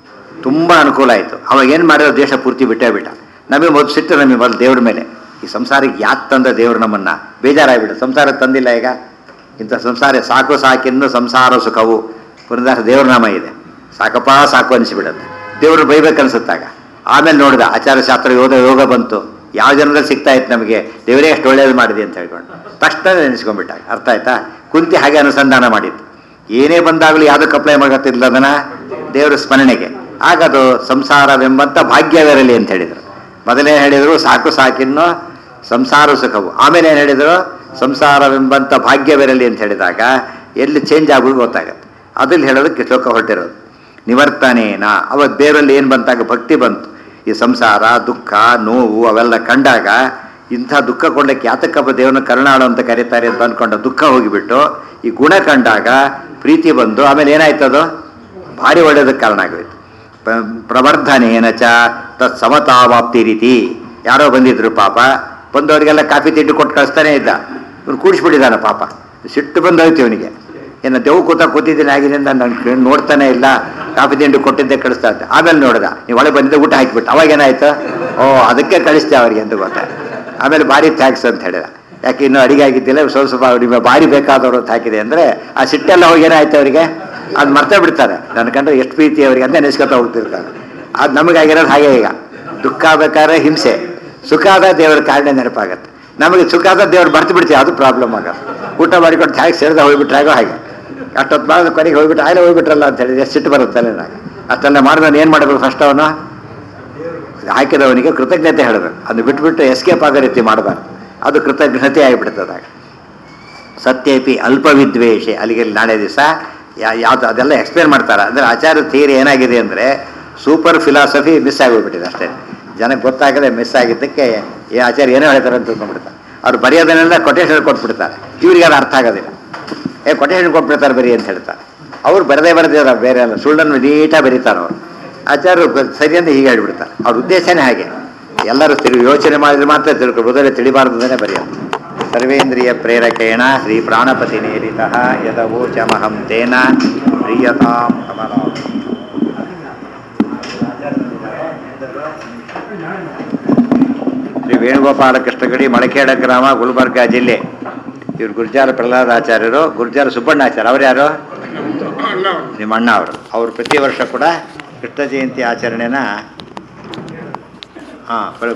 ತುಂಬ ಅನುಕೂಲ ಆಯಿತು ಅವಾಗ ಏನು ಮಾಡಿರೋ ದೇಶ ಪೂರ್ತಿ ಬಿಟ್ಟೇ ಬಿಟ್ಟ ನಮಗೆ ಮೊದಲು ಸಿಟ್ಟು ನಮಗೆ ಮೊದಲು ದೇವ್ರ ಮೇಲೆ ಈ ಸಂಸಾರಕ್ಕೆ ಯಾಕೆ ತಂದ ದೇವ್ರು ನಮ್ಮನ್ನು ಬೇಜಾರಾಗ್ಬಿಟ್ಟು ಸಂಸಾರ ತಂದಿಲ್ಲ ಈಗ ಇಂಥ ಸಂಸಾರ ಸಾಕು ಸಾಕಿನ್ನು ಸಂಸಾರ ಸುಖವು ಪುನದಾಸ ದೇವ್ರ ನಾಮ ಇದೆ ಸಾಕಪ್ಪ ಸಾಕು ಅನಿಸಿಬಿಡುತ್ತೆ ದೇವರು ಬೈಬೇಕು ಅನ್ಸುತ್ತಾಗ ಆಮೇಲೆ ನೋಡಿದ ಆಚಾರಶಾಸ್ತ್ರ ಯೋಗ ಯೋಗ ಬಂತು ಯಾವ ಜನರಲ್ಲಿ ಸಿಗ್ತಾ ಇತ್ತು ನಮಗೆ ದೇವರೇ ಅಷ್ಟು ಒಳ್ಳೇದು ಮಾಡಿದೆ ಅಂತ ಹೇಳ್ಕೊಂಡು ತಕ್ಷಣ ನೆನೆಸ್ಕೊಂಡ್ಬಿಟ್ಟಾಗ ಅರ್ಥ ಆಯ್ತಾ ಕುಂತಿ ಹಾಗೆ ಅನುಸಂಧಾನ ಮಾಡಿದ್ದು ಏನೇ ಬಂದಾಗಲೂ ಯಾವುದಕ್ಕೆ ಅಪ್ಲೈ ಮಾಡತ್ತಿಲ್ಲ ಅದನ್ನ ದೇವರ ಸ್ಮರಣೆಗೆ ಆಗ ಅದು ಸಂಸಾರವೆಂಬಂತ ಭಾಗ್ಯವಿರಲಿ ಅಂತ ಹೇಳಿದರು ಮೊದಲೇ ಹೇಳಿದರು ಸಾಕು ಸಾಕಿನ್ನು ಸಂಸಾರ ಸುಖವು ಆಮೇಲೆ ಏನು ಹೇಳಿದರು ಸಂಸಾರವೆಂಬಂತ ಭಾಗ್ಯವಿರಲಿ ಅಂತ ಹೇಳಿದಾಗ ಎಲ್ಲಿ ಚೇಂಜ್ ಆಗೋದು ಗೊತ್ತಾಗತ್ತೆ ಅದ್ರಲ್ಲಿ ಹೇಳೋದಕ್ಕೆ ಶ್ಲೋಕ ಹೊರಟಿರೋದು ನಿವರ್ತನೇನ ಅವತ್ತು ದೇವರಲ್ಲಿ ಏನು ಬಂತಾಗ ಭಕ್ತಿ ಬಂತು ಈ ಸಂಸಾರ ದುಃಖ ನೋವು ಅವೆಲ್ಲ ಕಂಡಾಗ ಇಂಥ ದುಃಖ ಕೊಂಡಕ್ಕೆ ಯಾತಕ್ಕಪ್ಪ ದೇವನ ಕರುಣಾಳು ಅಂತ ಕರೀತಾರೆ ಅಂತ ಅಂದ್ಕೊಂಡ ದುಃಖ ಹೋಗಿಬಿಟ್ಟು ಈ ಗುಣ ಕಂಡಾಗ ಪ್ರೀತಿ ಬಂದು ಆಮೇಲೆ ಏನಾಯ್ತದು ಭಾರಿ ಒಳ್ಳೇದಕ್ಕೆ ಕಾರಣ ಆಗೋಯ್ತು ಪ್ರ- ಪ್ರವರ್ಧನೇನ ಚ ತತ್ ಸಮತಾವಾಪ್ತಿ ರೀತಿ ಯಾರೋ ಬಂದಿದ್ರು ಪಾಪ ಬಂದವರಿಗೆಲ್ಲ ಕಾಫಿ ತಿಂಡಿ ಕೊಟ್ಟು ಕಳಿಸ್ತಾನೆ ಇದ್ದ ಇವ್ನು ಕೂಡಿಸ್ಬಿಟ್ಟಿದ್ದಾನೆ ಪಾಪ ಸಿಟ್ಟು ಬಂದೋಯ್ತು ಇವನಿಗೆ ಏನು ದೇವು ಕೂತ ಕೂತಿದ್ದೀನಿ ಆಗಿನಿಂದ ನಾನು ನೋಡ್ತಾನೆ ಇಲ್ಲ ಕಾಫಿ ತಿಂಡಿ ಕೊಟ್ಟಿದ್ದೆ ಕಳಿಸ್ತಾ ಇದ್ದೆ ಆಮೇಲೆ ನೋಡ್ದ ನೀವು ಒಳಗೆ ಬಂದಿದ್ದೆ ಊಟ ಹಾಕಿಬಿಟ್ಟು ಅವಾಗ ಏನಾಯ್ತು ಓ ಅದಕ್ಕೆ ಕಳಿಸ್ತೆ ಅವ್ರಿಗೆ ಅಂತ ಗೊತ್ತಾಯ್ತು ಆಮೇಲೆ ಭಾರಿ ಥ್ಯಾಂಕ್ಸ್ ಅಂತ ಹೇಳಿದ ಯಾಕೆ ಇನ್ನೂ ಅಡಿಗೆ ಆಗಿದ್ದಿಲ್ಲ ಸ್ವಲ್ಪ ಸ್ವಲ್ಪ ನಿಮಗೆ ಭಾರಿ ಬೇಕಾದವರು ಅಂತ ಹಾಕಿದೆ ಅಂದರೆ ಆ ಸಿಟ್ಟೆಲ್ಲ ಹೋಗಿ ಏನಾಯ್ತು ಅವರಿಗೆ ಅದು ಮರ್ತೇ ಬಿಡ್ತಾರೆ ನನ್ನ ಕಂಡ್ರೆ ಎಷ್ಟು ಪ್ರೀತಿ ಅವರಿಗೆ ಅಂತ ನೆನೆಸ್ಕೊತಾ ಹೋಗ್ತಿರ್ತಾರೆ ಅದು ನಮಗಾಗಿರೋದು ಹಾಗೆ ಈಗ ದುಃಖ ಬೇಕಾದ್ರೆ ಹಿಂಸೆ ಸುಖ ಆದ ದೇವರ ಕಾರಣ ನೆನಪಾಗತ್ತೆ ನಮಗೆ ಸುಖ ಆದ ದೇವ್ರು ಬರ್ತು ಬಿಡ್ತೀವಿ ಅದು ಪ್ರಾಬ್ಲಮ್ ಆಗತ್ತೆ ಊಟ ಮಾಡಿಕೊಂಡು ಥ್ಯಾಂಕ್ಸ್ ಹೇಳ್ದೆ ಹೋಗ್ಬಿಟ್ರಾಗೋ ಹಾಗೆ ಅಷ್ಟೊತ್ತು ಮಾಡಿದ ಕೊನೆಗೆ ಹೋಗ್ಬಿಟ್ಟು ಆಗಲೇ ಹೋಗ್ಬಿಟ್ರಲ್ಲ ಅಂತ ಹೇಳಿದ್ರೆ ಎಷ್ಟು ಸಿಟ್ಟು ಬರುತ್ತಲ್ಲ ನನಗೆ ಅಷ್ಟೆಲ್ಲ ಮಾಡಿದವನು ಏನು ಮಾಡಬೇಕು ಫಸ್ಟ್ ಅವನು ಹಾಕಿದವನಿಗೆ ಕೃತಜ್ಞತೆ ಹೇಳಬೇಕು ಅದು ಬಿಟ್ಬಿಟ್ಟು ಎಸ್ಕೇಪ್ ಆಗೋ ರೀತಿ ಮಾಡಬಾರ್ದು ಅದು ಕೃತಜ್ಞತೆ ಆಗಿಬಿಡ್ತದಾಗ ಸತ್ಯಪಿ ಅಲ್ಪ ವಿದ್ವೇಷೆ ಅಲ್ಲಿಗೆ ನಾಳೆ ದಿವಸ ಯಾವ್ದು ಅದೆಲ್ಲ ಎಕ್ಸ್ಪ್ಲೇನ್ ಮಾಡ್ತಾರೆ ಅಂದರೆ ಆಚಾರ್ಯ ಥಿಯರಿ ಏನಾಗಿದೆ ಅಂದರೆ ಸೂಪರ್ ಫಿಲಾಸಫಿ ಮಿಸ್ ಆಗೋಗ್ಬಿಟ್ಟಿದೆ ಅಷ್ಟೇ ಜನಕ್ಕೆ ಗೊತ್ತಾಗದೆ ಮಿಸ್ ಆಗಿದ್ದಕ್ಕೆ ಈ ಆಚಾರ್ಯ ಏನೋ ಹೇಳ್ತಾರೆ ಅಂತ ತಿಳ್ಕೊಂಡ್ಬಿಡ್ತಾರೆ ಅವ್ರು ಬರೆಯೋದನ್ನೆಲ್ಲ ಕೊಟೇಶನ್ ಕೊಟ್ಬಿಡ್ತಾರೆ ಇವ್ರಿಗೆ ಅದು ಅರ್ಥ ಆಗೋದಿಲ್ಲ ಏ ಕೊಟೇಶನ್ ಕೊಟ್ಬಿಡ್ತಾರೆ ಬರೀ ಅಂತ ಹೇಳ್ತಾರೆ ಅವ್ರು ಬರದೇ ಬರದೇ ಬೇರೆ ಅಲ್ಲ ಸುಳ್ಳನ್ನು ನೀಟಾಗಿ ಬರೀತಾರೆ ಅವರು ಆಚಾರ್ಯರು ಬ- ಸರಿ ಅಂತ ಹೀಗೆ ಹೇಳ್ಬಿಡ್ತಾರೆ ಅವ್ರ ಉದ್ದೇಶನೇ ಹಾಗೆ ಎಲ್ಲರೂ ತಿರು ಯೋಚನೆ ಮಾಡಿದ್ರೆ ಮಾತ್ರ ತಿಳ್ಕೊ ಮೊದಲೇ ತಿಳಿಬಾರ್ದನೇ ಬರೆಯೋದು ಸರ್ವೇಂದ್ರಿಯ ಪ್ರೇರಕೇಣ ಶ್ರೀ ಪ್ರಾಣಪತಿ ನೇರಿತ ಯದವೋಚಮಹಂ ತೇನ ಪ್ರಿಯತಾಂ ಕಮಲಾ ಶ್ರೀ ವೇಣುಗೋಪಾಲ ಕೃಷ್ಣಗಡಿ ಮಳಖೇಡ ಗ್ರಾಮ ಗುಲ್ಬರ್ಗ ಜಿಲ್ಲೆ ಇವರು ಗುರ್ಜಾರ ಪ್ರಹ್ಲಾದ ಆಚಾರ್ಯರು ಗುರ್ಜಾರ ಸುಬ್ಬಣ್ಣಾಚಾರ್ಯ ಅವ್ರು ಯಾರು ನಿಮ್ಮ ಅಣ್ಣ ಅವರು ಅವರು ಪ್ರತಿ ವರ್ಷ ಕೂಡ ಕೃಷ್ಣ ಜಯಂತಿ ಆಚರಣೆನ ಹಾಂ